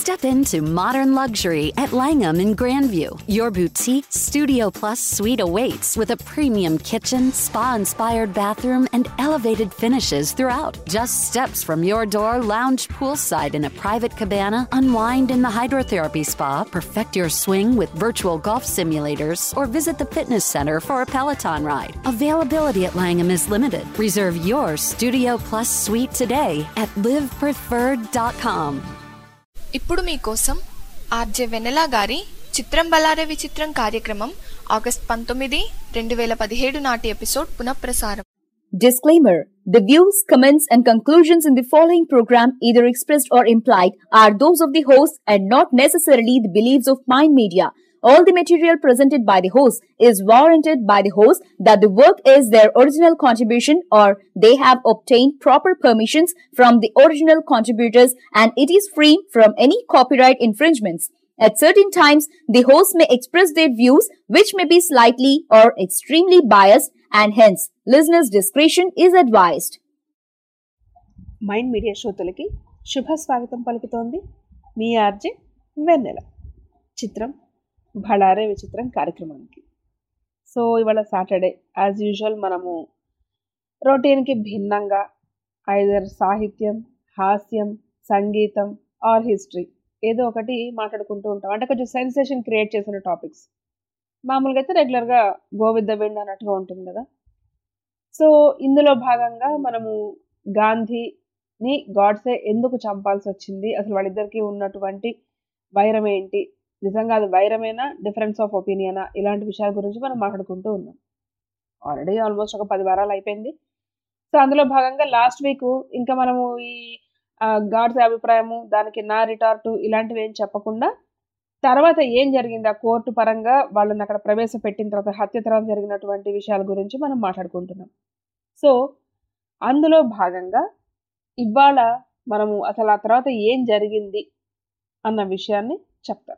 Step into modern luxury at Langham in Grandview. Your boutique Studio Plus suite awaits with a premium kitchen, spa inspired bathroom, and elevated finishes throughout. Just steps from your door, lounge poolside in a private cabana, unwind in the hydrotherapy spa, perfect your swing with virtual golf simulators, or visit the fitness center for a Peloton ride. Availability at Langham is limited. Reserve your Studio Plus suite today at livepreferred.com. ఇప్పుడు మీకోసం RJ వెన్నెలా గారి చిత్రం బలారే విచిత్రం కార్యక్రమం August పంతొమ్మిది రెండు వేల పదిహేడు నాటి ఎపిసోడ్ పునఃప్రసారం Disclaimer The views, comments, and conclusions in the following program, either expressed or implied, are those of the host and not necessarily the beliefs of Mind Media. All the material presented by the host is warranted by the host that the work is their original contribution or they have obtained proper permissions from the original contributors and it is free from any copyright infringements. At certain times, the host may express their views which may be slightly or extremely biased and hence listeners' discretion is advised. Mind media శ్రోతలకి శుభ స్వాగతం పలుకుతోంది మీ RJ వెన్నెల చిత్రం భళారే విచిత్రం కార్యక్రమానికి so ఇవాళ Saturday as usual మనము రొటీన్కి భిన్నంగా ఐదర్ సాహిత్యం హాస్యం సంగీతం ఆర్ హిస్టరీ ఏదో ఒకటి మాట్లాడుకుంటూ ఉంటాం అంటే కొంచెం సెన్సేషన్ క్రియేట్ చేసిన టాపిక్స్ మామూలుగా అయితే రెగ్యులర్గా గోవిద్ద వెండి అన్నట్టుగా ఉంటుంది కదా సో ఇందులో భాగంగా మనము గాంధీని గాడ్సే ఎందుకు చంపాల్సి వచ్చింది అసలు వాళ్ళిద్దరికి ఉన్నటువంటి వైరం ఏంటి నిజంగా అది వైరమేనా డిఫరెన్స్ ఆఫ్ ఒపీనియనా ఇలాంటి విషయాల గురించి మనం మాట్లాడుకుంటూ ఉన్నాం ఆల్రెడీ ఆల్మోస్ట్ ఒక పది వారాలు అయిపోయింది సో అందులో భాగంగా లాస్ట్ వీక్ ఇంకా మనము ఈ గాడ్స్ అభిప్రాయము దానికి నా రిటార్టు ఇలాంటివి ఏం చెప్పకుండా తర్వాత ఏం జరిగింది ఆ కోర్టు పరంగా వాళ్ళని అక్కడ ప్రవేశపెట్టిన తర్వాత హత్య తర్వాత జరిగినటువంటి విషయాల గురించి మనం మాట్లాడుకుంటున్నాం సో అందులో భాగంగా ఇవాళ మనము అసలు ఆ తర్వాత ఏం జరిగింది అన్న విషయాన్ని చెప్తాను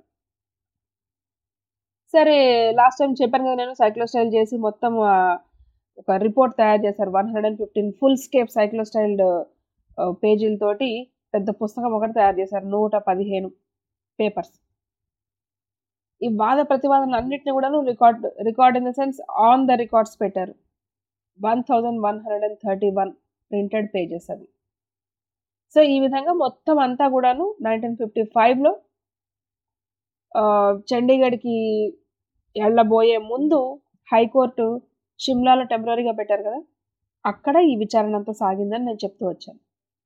సరే లాస్ట్ టైం చెప్పాను కదా నేను సైక్లోస్టైల్ చేసి మొత్తం ఆ, ఒక రిపోర్ట్ తయారు చేశారు one hundred and fifteen foolscap cyclostyled పేజీలతోటి పెద్ద పుస్తకం ఒకటి తయారు చేశారు నూట పదిహేను పేపర్స్ ఈ వాద ప్రతివాదనలు అన్నింటినీ కూడాను record record in the sense on the records పెట్టారు one thousand one hundred and thirty one printed pages అవి సో ఈ విధంగా మొత్తం అంతా కూడాను నైన్టీన్ ఫిఫ్టీ ఫైవ్లో చండీగఢ్కి వెళ్ళబోయే ముందు హైకోర్టు షిమ్లాలో టెంపరీగా పెట్టారు కదా అక్కడ ఈ విచారణ అంతా సాగిందని నేను చెప్తూ వచ్చాను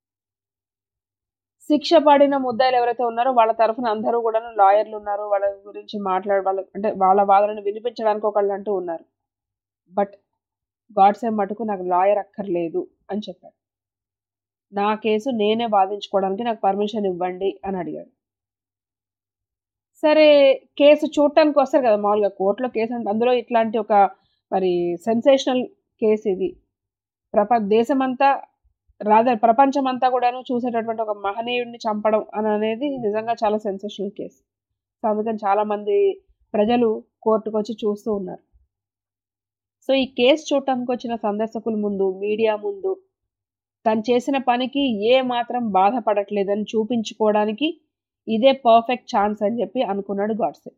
శిక్ష పడిన ముద్దాయిలు ఎవరైతే ఉన్నారో వాళ్ళ తరఫున అందరూ కూడా లాయర్లు ఉన్నారు వాళ్ళ గురించి మాట్లాడ వాళ్ళ అంటే వాళ్ళ వాదనను వినిపించడానికి ఒకళ్ళు అంటూ ఉన్నారు బట్ గాడ్సే మటుకు నాకు లాయర్ అక్కర్లేదు అని చెప్పాడు నా కేసు నేనే వాదించుకోవడానికి నాకు పర్మిషన్ ఇవ్వండి అని అడిగాడు సరే కేసు చూడటానికి వస్తారు కదా మామూలుగా కోర్టులో కేసు అంటే అందులో ఇట్లాంటి ఒక మరి సెన్సేషనల్ కేసు ఇది ప్రప దేశమంతా రాదా ప్రపంచమంతా కూడాను చూసేటటువంటి ఒక మహనీయుడిని చంపడం అని అనేది నిజంగా చాలా సెన్సేషనల్ కేసు సో అందుకని చాలా మంది ప్రజలు కోర్టుకు వచ్చి చూస్తూ ఉన్నారు సో ఈ కేసు చూడటానికి వచ్చిన సందర్శకుల ముందు మీడియా ముందు తను చేసిన పనికి ఏ మాత్రం బాధపడట్లేదని చూపించుకోవడానికి ఇదే పర్ఫెక్ట్ ఛాన్స్ అని చెప్పి అనుకున్నాడు గాడ్సే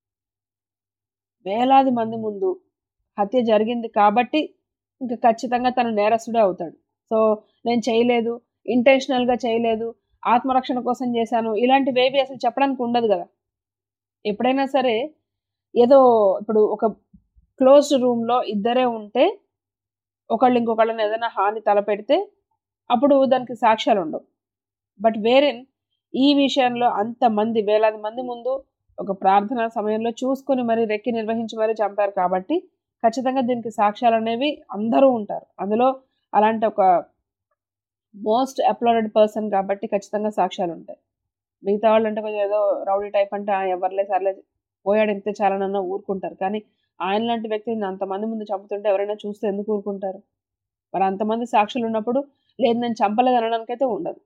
వేలాది మంది ముందు హత్య జరిగింది కాబట్టి ఇంకా ఖచ్చితంగా తను నేరస్తుడే అవుతాడు సో నేను చేయలేదు ఇంటెన్షనల్గా చేయలేదు ఆత్మరక్షణ కోసం చేశాను ఇలాంటివేవి అసలు చెప్పడానికి ఉండదు కదా ఎప్పుడైనా సరే ఏదో ఇప్పుడు ఒక క్లోజ్డ్ రూమ్లో ఇద్దరే ఉంటే ఒకళ్ళు ఇంకొకళ్ళని ఏదైనా హాని తలపెడితే అప్పుడు దానికి సాక్ష్యాలు ఉండవు బట్ వేరే ఈ విషయంలో అంతమంది వేలాది మంది ముందు ఒక ప్రార్థన సమయంలో చూసుకొని మరి రెక్కి నిర్వహించి మరీ చంపారు కాబట్టి ఖచ్చితంగా దీనికి సాక్ష్యాలు అనేవి అందరూ ఉంటారు అందులో అలాంటి ఒక మోస్ట్ అప్లోడెడ్ పర్సన్ కాబట్టి ఖచ్చితంగా సాక్ష్యాలు ఉంటాయి మిగతా వాళ్ళు అంటే కొంచెం ఏదో రౌడీ టైప్ అంటే "ఆ, ఎవర్లే సర్లే పోయాడు ఇంతే చాలనన్నా ఊరుకుంటారు కానీ ఆయన లాంటి వ్యక్తిని అంతమంది ముందు చంపుతుంటే ఎవరైనా చూస్తే ఎందుకు ఊరుకుంటారు మరి అంతమంది సాక్షులు ఉన్నప్పుడు లేదు నేను చంపలేదు అనడానికి అయితే ఉండదు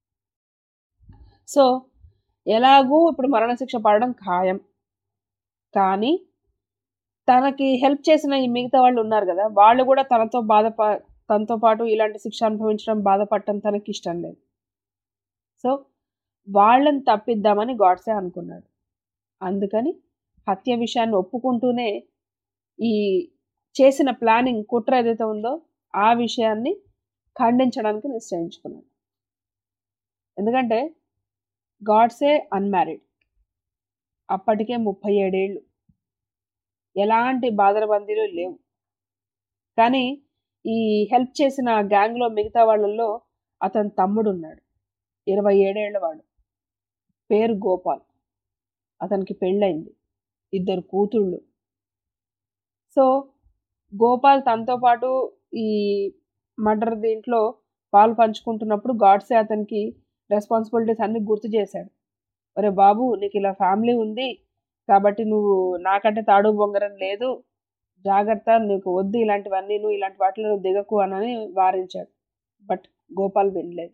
సో ఎలాగూ ఇప్పుడు మరణశిక్ష పడడం ఖాయం కానీ తనకి హెల్ప్ చేసిన ఈ మిగతా వాళ్ళు ఉన్నారు కదా వాళ్ళు కూడా తనతో బాధ తనతో పాటు ఇలాంటి శిక్ష అనుభవించడం బాధపడటం తనకి ఇష్టం లేదు సో వాళ్ళని తప్పిద్దామని గాడ్సే అనుకున్నాడు అందుకని హత్య విషయాన్ని ఒప్పుకుంటూనే ఈ చేసిన ప్లానింగ్ కుట్ర ఏదైతే ఉందో ఆ విషయాన్ని ఖండించడానికి నిశ్చయించుకున్నాడు ఎందుకంటే గాడ్సే అన్మ్యారీడ్ అప్పటికే ముప్పై ఏడేళ్ళు ఎలాంటి బాధరబందీలు లేవు కానీ ఈ హెల్ప్ చేసిన గ్యాంగ్లో మిగతా వాళ్ళల్లో అతని తమ్ముడు ఉన్నాడు ఇరవై ఏడేళ్ల వాడు పేరు గోపాల్ అతనికి పెళ్ళైంది ఇద్దరు కూతుళ్ళు సో గోపాల్ తనతో పాటు ఈ మర్డర్ దీంట్లో పాలు పంచుకుంటున్నప్పుడు గాడ్సే అతనికి రెస్పాన్సిబిలిటీస్ అన్ని గుర్తు చేశాడు ఒరే బాబు నీకు ఇలా ఫ్యామిలీ ఉంది కాబట్టి నువ్వు నాకంటే తాడు బొంగరం లేదు జాగ్రత్త నీకు వద్దు ఇలాంటివన్నీ నువ్వు ఇలాంటి వాటిలో నువ్వు దిగకు అని వారించాడు బట్ గోపాల్ వినలేదు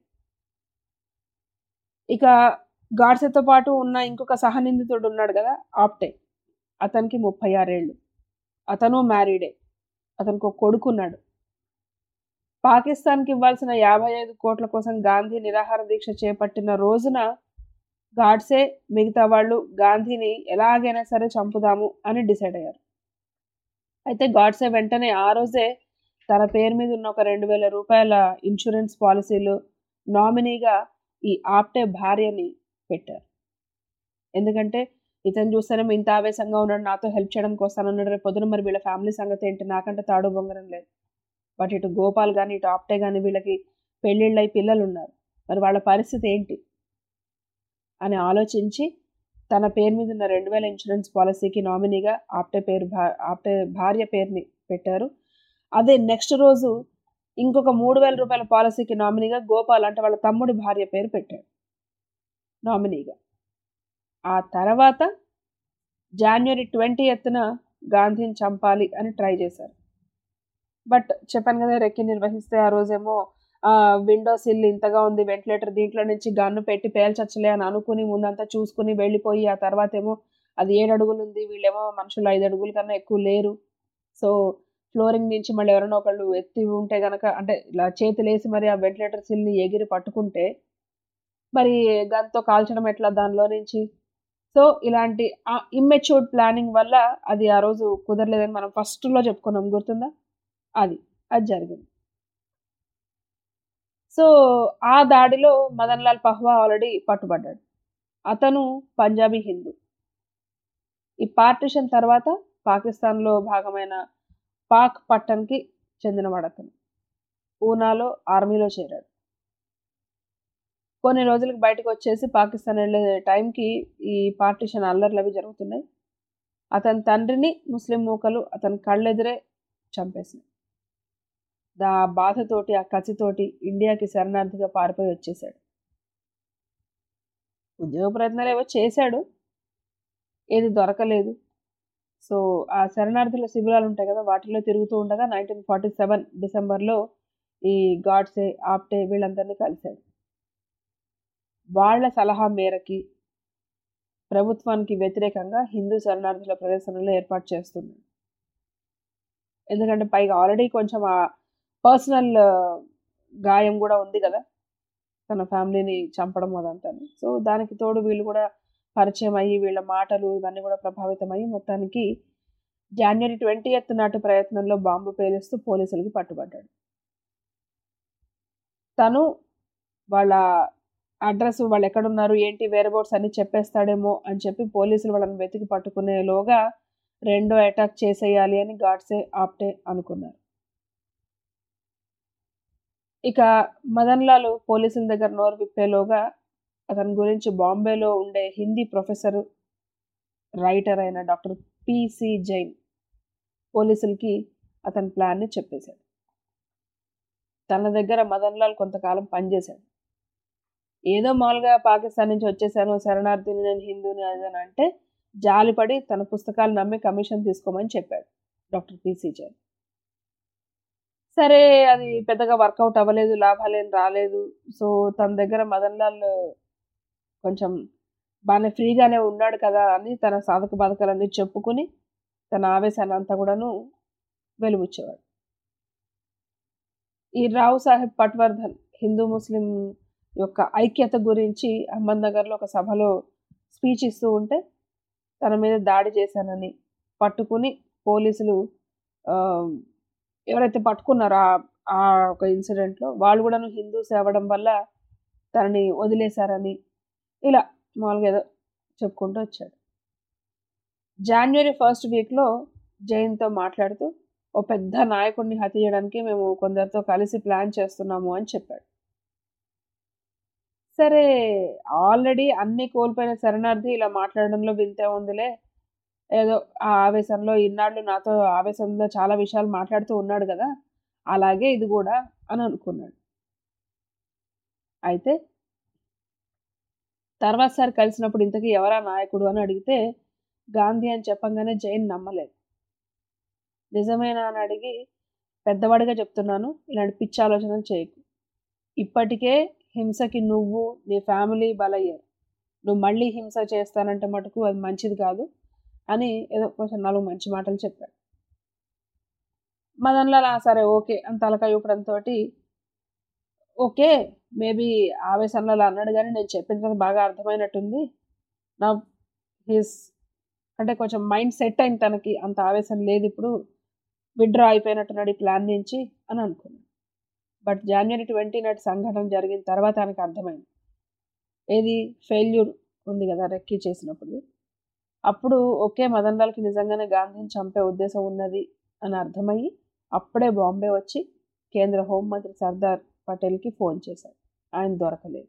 ఇక గాడ్సెతో పాటు ఉన్న ఇంకొక సహనిందితుడు ఉన్నాడు కదా ఆప్టే అతనికి ముప్పై ఆరేళ్ళు అతను మ్యారీడే అతనికి ఒక కొడుకున్నాడు పాకిస్తాన్కి ఇవ్వాల్సిన యాభై ఐదు కోట్ల కోసం గాంధీ నిరాహార దీక్ష చేపట్టిన రోజున గాడ్సే మిగతా వాళ్ళు గాంధీని ఎలాగైనా సరే చంపుదాము అని డిసైడ్ అయ్యారు అయితే గాడ్సే వెంటనే ఆ రోజే తన పేరు మీద ఉన్న ఒక రెండు వేల రూపాయల ఇన్సూరెన్స్ పాలసీలు నామినీగా ఈ ఆప్టే భార్యని పెట్టారు ఎందుకంటే ఇతను చూస్తేనే ఇంత ఆవేశంగా ఉన్నాడు నాతో హెల్ప్ చేయడానికి వస్తానన్నాడు రేపు పొద్దున మరి వీళ్ళ ఫ్యామిలీ సంగతి ఏంటి నాకంటే తాడు బొంగరం లేదు బట్ ఇటు గోపాల్ కానీ ఇటు ఆప్టే కానీ వీళ్ళకి పెళ్ళిళ్ళై పిల్లలు ఉన్నారు మరి వాళ్ళ పరిస్థితి ఏంటి అని ఆలోచించి తన పేరు మీద ఉన్న రెండు వేల ఇన్సూరెన్స్ పాలసీకి నామినీగా ఆప్టే పేరు భా ఆప్టే భార్య పేరుని పెట్టారు అదే నెక్స్ట్ రోజు ఇంకొక మూడు వేల రూపాయల పాలసీకి నామినీగా గోపాల్ అంటే వాళ్ళ తమ్ముడి భార్య పేరు పెట్టాడు నామినీగా ఆ తర్వాత జనవరి ట్వంటీ ఎత్తున గాంధీని చంపాలి అని ట్రై చేశారు బట్ చెప్పాను కదా రెక్కి నిర్వహిస్తే ఆ రోజేమో విండో సిల్ ఇంతగా ఉంది వెంటిలేటర్ దీంట్లో నుంచి గన్ను పెట్టి పేల్చచ్చలే అని అనుకుని ముందంతా చూసుకుని వెళ్ళిపోయి ఆ తర్వాత ఏమో అది ఏడు అడుగులు ఉంది వీళ్ళేమో మనుషులు ఐదు అడుగుల కన్నా ఎక్కువ లేరు సో ఫ్లోరింగ్ నుంచి మళ్ళీ ఎవరైనా ఒకళ్ళు ఎత్తి ఉంటే గనక అంటే ఇలా చేతులేసి మరి ఆ వెంటిలేటర్ సిల్ని ఎగిరి పట్టుకుంటే మరి గన్తో కాల్చడం ఎట్లా దానిలో నుంచి సో ఇలాంటి ఇమ్మెచ్యూర్డ్ ప్లానింగ్ వల్ల అది ఆ రోజు కుదరలేదని మనం ఫస్ట్లో చెప్పుకున్నాం గుర్తుందా అది అది జరిగింది సో ఆ దాడిలో మదన్ లాల్ పహ్వా ఆల్రెడీ పట్టుబడ్డాడు అతను పంజాబీ హిందూ ఈ పార్టిషన్ తర్వాత పాకిస్తాన్లో భాగమైన పాక్ పట్టణ్కి చెందినవాడు అతను పూనాలో ఆర్మీలో చేరాడు కొన్ని రోజులకు బయటకు వచ్చేసి పాకిస్తాన్ వెళ్ళే టైంకి ఈ పార్టిషన్ అల్లర్లు అవి జరుగుతున్నాయి అతని తండ్రిని ముస్లిం మూకలు అతని కళ్ళెదురే చంపేసినాయి దా బాధతోటి ఆ కసితోటి ఇండియాకి శరణార్థిగా పారిపోయి వచ్చేసాడు ఉద్యోగ ప్రయత్నాలు ఏవో చేశాడు ఏది దొరకలేదు సో ఆ శరణార్థుల శిబిరాలు ఉంటాయి కదా వాటిలో తిరుగుతూ ఉండగా నైన్టీన్ ఫార్టీ సెవెన్ డిసెంబర్లో ఈ గాడ్సే ఆప్టే వీళ్ళందరినీ కలిశాడు వాళ్ళ సలహా మేరకి ప్రభుత్వానికి వ్యతిరేకంగా హిందూ శరణార్థుల ప్రదర్శనలు ఏర్పాటు చేస్తున్నాడు ఎందుకంటే పైగా ఆల్రెడీ కొంచెం ఆ పర్సనల్ గాయం కూడా ఉంది కదా తన ఫ్యామిలీని చంపడం అదంతా సో దానికి తోడు వీళ్ళు కూడా పరిచయం అయ్యి వీళ్ళ మాటలు ఇవన్నీ కూడా ప్రభావితమయ్యి మొత్తానికి జనవరి ట్వంటీ ఎత్ నాటి ప్రయత్నంలో బాంబు పేలుస్తూ పోలీసులకి పట్టుబడ్డాడు తను వాళ్ళ అడ్రస్ వాళ్ళు ఎక్కడున్నారు ఏంటి వేరే బోర్డ్స్ అన్ని చెప్పేస్తాడేమో అని చెప్పి పోలీసులు వాళ్ళని వెతికి పట్టుకునేలోగా రెండో అటాక్ చేసేయాలి అని గాడ్సే ఆప్టే అనుకున్నారు ఇక మదన్ లాల్ పోలీసుల దగ్గర నోరు విప్పేలోగా అతని గురించి బాంబేలో ఉండే హిందీ ప్రొఫెసర్ రైటర్ అయిన డాక్టర్ పిసి జైన్ పోలీసులకి అతని ప్లాన్ని చెప్పేశాడు తన దగ్గర మదన్ లాల్ కొంతకాలం పనిచేశాడు ఏదో మామూలుగా పాకిస్తాన్ నుంచి వచ్చేసాను శరణార్థిని నేను హిందూని అదని అంటే జాలిపడి తన పుస్తకాలు నమ్మి కమిషన్ తీసుకోమని చెప్పాడు డాక్టర్ పిసి జైన్ సరే అది పెద్దగా వర్కౌట్ అవ్వలేదు లాభాలేం రాలేదు సో తన దగ్గర మదన్ లాల్ కొంచెం బాగానే ఫ్రీగానే ఉన్నాడు కదా అని తన సాధక బాధకాలన్నీ చెప్పుకుని తన ఆవేశాన్ని అంతా కూడాను వెలుబుచ్చేవాడు ఈ రావు సాహెబ్ పట్వర్ధన్ హిందూ ముస్లిం యొక్క ఐక్యత గురించి అహ్మద్నగర్లో ఒక సభలో స్పీచ్ ఇస్తూ ఉంటే తన మీద దాడి చేశానని పట్టుకుని పోలీసులు ఆ, ఎవరైతే పట్టుకున్నారో ఆ- ఆ ఒక ఇన్సిడెంట్లో వాళ్ళు కూడాను హిందూస్ అవ్వడం వల్ల తనని వదిలేశారని ఇలా మామూలుగా ఏదో చెప్పుకుంటూ వచ్చాడు జనవరి ఫస్ట్ వీక్లో జైన్తో మాట్లాడుతూ ఓ పెద్ద నాయకుడిని హత్య చేయడానికి మేము కొందరితో కలిసి ప్లాన్ చేస్తున్నాము అని చెప్పాడు సరే ఆల్రెడీ అన్ని కోల్పోయిన శరణార్థి ఇలా మాట్లాడడంలో వింతే ఉందిలే ఏదో ఆ ఆవేశంలో ఇన్నాళ్ళు నాతో ఆవేశంలో చాలా విషయాలు మాట్లాడుతూ ఉన్నాడు కదా అలాగే ఇది కూడా అని అనుకున్నాడు అయితే తర్వాత సారి కలిసినప్పుడు ఇంతకీ ఎవరా నాయకుడు అని అడిగితే గాంధీ అని చెప్పంగానే జైన్ నమ్మలేదు నిజమేనా అని అడిగి పెద్దవాడిగా చెప్తున్నాను ఇలాంటి పిచ్చి ఆలోచనలు చేయకు ఇప్పటికే హింసకి నువ్వు నీ ఫ్యామిలీ బలయ్యారు నువ్వు మళ్ళీ హింస చేస్తానంటే మటుకు అది మంచిది కాదు అని ఏదో కొంచెం నాలుగు మంచి మాటలు చెప్పాడు మదన్లాల్ "ఆ, సరే ఓకే అని తలకాయ ఊపడంతో ఓకే మేబీ ఆవేశంలో అలా అన్నాడు కానీ నేను చెప్పిన తర్వాత బాగా అర్థమైనట్టుంది నా హిస్ అంటే కొంచెం మైండ్ సెట్ అయింది తనకి అంత ఆవేశం లేదు ఇప్పుడు విడ్రా అయిపోయినట్టున్నాడు ఈ ప్లాన్ నుంచి అని అనుకున్నాను బట్ జనవరి ట్వంటీ నాటి సంఘటన జరిగిన తర్వాత ఆయనకు అర్థమైంది ఏది ఫెయిల్యూర్ ఉంది కదా రెక్కీ చేసినప్పుడు అప్పుడు ఒకే మదన్ లాల్కి నిజంగానే గాంధీని చంపే ఉద్దేశం ఉన్నది అని అర్థమయ్యి అప్పుడే బాంబే వచ్చి కేంద్ర హోంమంత్రి సర్దార్ పటేల్కి ఫోన్ చేశాడు ఆయన దొరకలేదు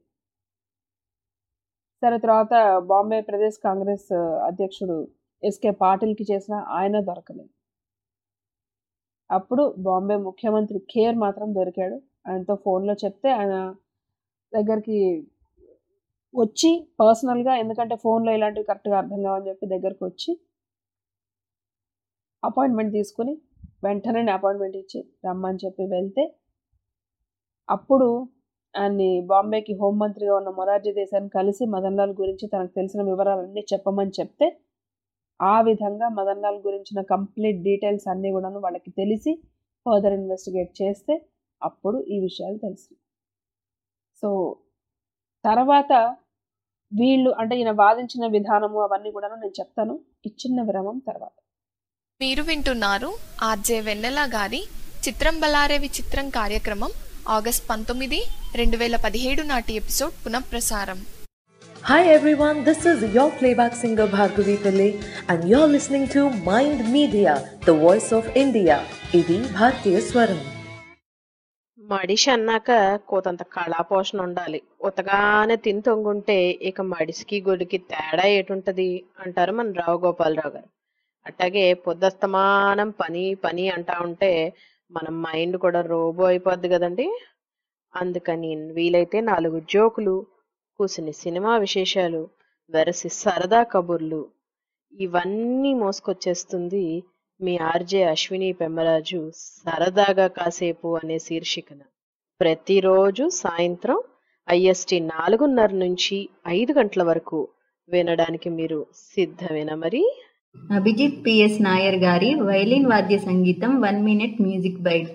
సరే తర్వాత బాంబే ప్రదేశ్ కాంగ్రెస్ అధ్యక్షుడు ఎస్కే పాటిల్కి చేసిన ఆయన దొరకలేదు అప్పుడు బాంబే ముఖ్యమంత్రి ఖేర్ మాత్రం దొరికాడు ఆయనతో ఫోన్లో చెప్తే ఆయన దగ్గరికి వచ్చి పర్సనల్గా ఎందుకంటే ఫోన్లో ఇలాంటివి కరెక్ట్గా అర్థం కావని చెప్పి దగ్గరకు వచ్చి అపాయింట్మెంట్ తీసుకుని వెంటనే అపాయింట్మెంట్ ఇచ్చి రమ్మని చెప్పి వెళ్తే అప్పుడు ఆయన్ని బాంబేకి హోంమంత్రిగా ఉన్న మొరార్జీ దేశాన్ని కలిసి మదన్ లాల్ గురించి తనకు తెలిసిన వివరాలన్నీ చెప్పమని చెప్తే ఆ విధంగా మదన్ లాల్ గురించిన కంప్లీట్ డీటెయిల్స్ అన్నీ కూడాను వాళ్ళకి తెలిసి ఫర్దర్ ఇన్వెస్టిగేట్ చేస్తే అప్పుడు ఈ విషయాలు తెలిసి సో తర్వాత వీళ్ళు అంటే ఈయన వాదించిన విధానము అవన్నీ కూడాను నేను చెప్తాను ఈ చిన్న విరామం తర్వాత మీరు వింటున్నారు ఆర్జే వెన్నెల గారి చిత్రం బలారే విచిత్రం కార్యక్రమం ఆగస్ట్ పంతొమ్మిది రెండు వేల పదిహేడు నాటి ఎపిసోడ్ పునఃప్రసారం Hi everyone, this is your playback singer Bhargavi Pillai and you're listening to Mind Media, the voice of India. ఇది భారతీయ స్వరం మడిషి అన్నాక కోతంత కళాపోషణ ఉండాలి ఉతగానే తిని తొంగుంటే ఇక మడిసికి గొడికి తేడా ఏటుంటది అంటారు మన రావు గోపాలరావు గారు అట్లాగే పొద్దస్తమానం పని పని అంటా ఉంటే మన మైండ్ కూడా రోబో అయిపోద్ది కదండి అందుకని వీలైతే నాలుగు జోకులు కూసిని సినిమా విశేషాలు వెరసి సరదా కబుర్లు ఇవన్నీ మోసుకొచ్చేస్తుంది మీ ఆర్జే అశ్విని పెమ్మరాజు సరదాగా కాసేపు అనే శీర్షికన ప్రతిరోజు సాయంత్రం ఐఎస్టి నాలుగున్నర నుంచి ఐదు గంటల వరకు వినడానికి మీరు సిద్ధమేనా మరి అభిజిత్ పిఎస్ నాయర్ గారి వైలిన్ వాద్య సంగీతం one minute music bite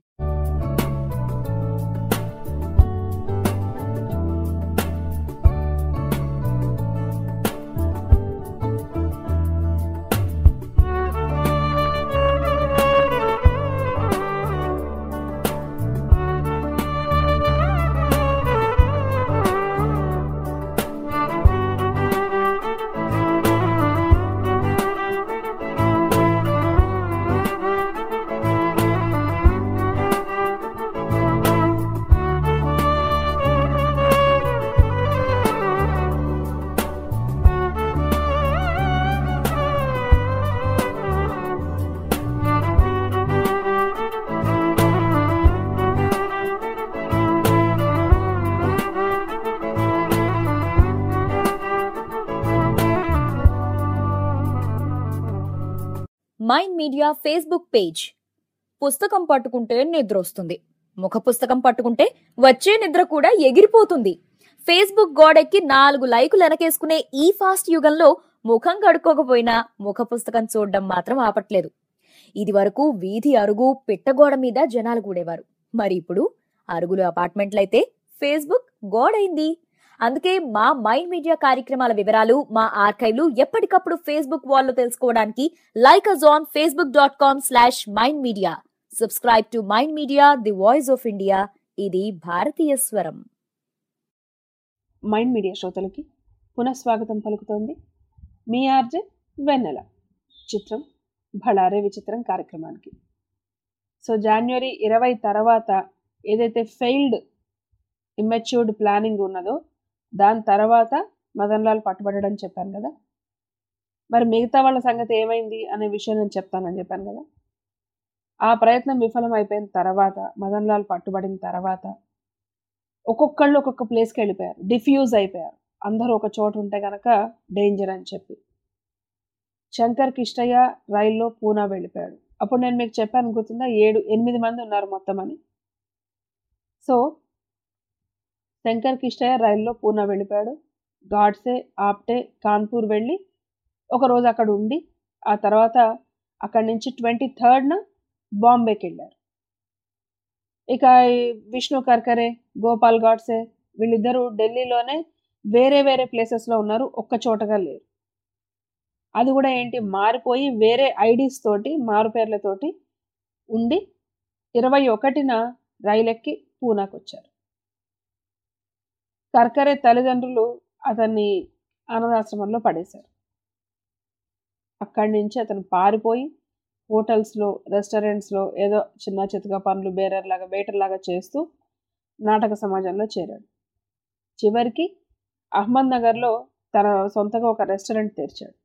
mind media Facebook page పుస్తకం పట్టుకుంటే నిద్ర వస్తుంది ముఖ పుస్తకం పట్టుకుంటే వచ్చే నిద్ర కూడా ఎగిరిపోతుంది ఫేస్బుక్ గోడెక్కి నాలుగు లైకులు వెనకేసుకునే ఈ ఫాస్ట్ యుగంలో ముఖం కడుక్కోకపోయినా ముఖ పుస్తకం చూడడం మాత్రం ఆపట్లేదు ఇది వరకు వీధి అరుగు పిట్టగోడ మీద జనాలు కూడేవారు మరి ఇప్పుడు అరుగులు అపార్ట్మెంట్లయితే ఫేస్బుక్ గోడైంది అందుకే మా మైండ్ మీడియా కార్యక్రమాల వివరాలు మా ఆర్కైవ్లు ఎప్పటికప్పుడు ఫేస్బుక్ వాల్లో తెలుసుకోవడానికి like us on Facebook dot com slash mind media subscribe to mind media the voice of India ఇది భారతీయ స్వరం మైండ్ మీడియా శ్రోతలకి పునఃస్వాగతం పలుకుతోంది మీ ఆర్జే వెన్నెల చిత్రం భళారే విచిత్రం కార్యక్రమానికి సో జనవరి ఇరవై తర్వాత ఏదైతే ఫెయిల్డ్ ఇమ్మెచ్యూర్డ్ ప్లానింగ్ ఉన్నదో దాని తర్వాత మదన్ లాల్ పట్టుబడడం చెప్పాను కదా మరి మిగతా వాళ్ళ సంగతి ఏమైంది అనే విషయం నేను చెప్తానని చెప్పాను కదా ఆ ప్రయత్నం విఫలం అయిపోయిన తర్వాత మదన్ లాల్ పట్టుబడిన తర్వాత ఒక్కొక్కళ్ళు ఒక్కొక్క ప్లేస్కి వెళ్ళిపోయారు డిఫ్యూజ్ అయిపోయారు అందరూ ఒక చోట ఉంటే కనుక డేంజర్ అని చెప్పి శంకర్ కిష్టయ్య రైల్లో పూనా వెళ్ళిపోయాడు అప్పుడు నేను మీకు చెప్పాను గుర్తుందా ఏడు ఎనిమిది మంది ఉన్నారు మొత్తం అని సో శంకర్ కిష్టయ్య రైల్లో పూనా వెళ్ళిపోయాడు గాడ్సే ఆప్టే కాన్పూర్ వెళ్ళి ఒకరోజు అక్కడ ఉండి ఆ తర్వాత అక్కడి నుంచి ట్వంటీ థర్డ్న బాంబేకి వెళ్ళారు ఇక ఈ విష్ణు కర్కరే గోపాల్ గాడ్సే వీళ్ళిద్దరూ ఢిల్లీలోనే వేరే వేరే ప్లేసెస్లో ఉన్నారు ఒక్క చోటగా లేరు అది కూడా ఏంటి మారిపోయి వేరే ఐడీస్ తోటి మారు పేర్లతోటి ఉండి ఇరవై ఒకటిన రైలెక్కి పూనాకు వచ్చారు కర్కరే తల్లిదండ్రులు అతన్ని అనాథాశ్రమంలో పడేశారు అక్కడి నుంచి అతను పారిపోయి హోటల్స్లో రెస్టారెంట్స్లో ఏదో చిన్న చితక పనులు బేరర్ లాగా వెయిటర్ లాగా చేస్తూ నాటక సమాజంలో చేరాడు చివరికి అహ్మద్ నగర్లో తన సొంతగా ఒక రెస్టారెంట్ తెరిచాడు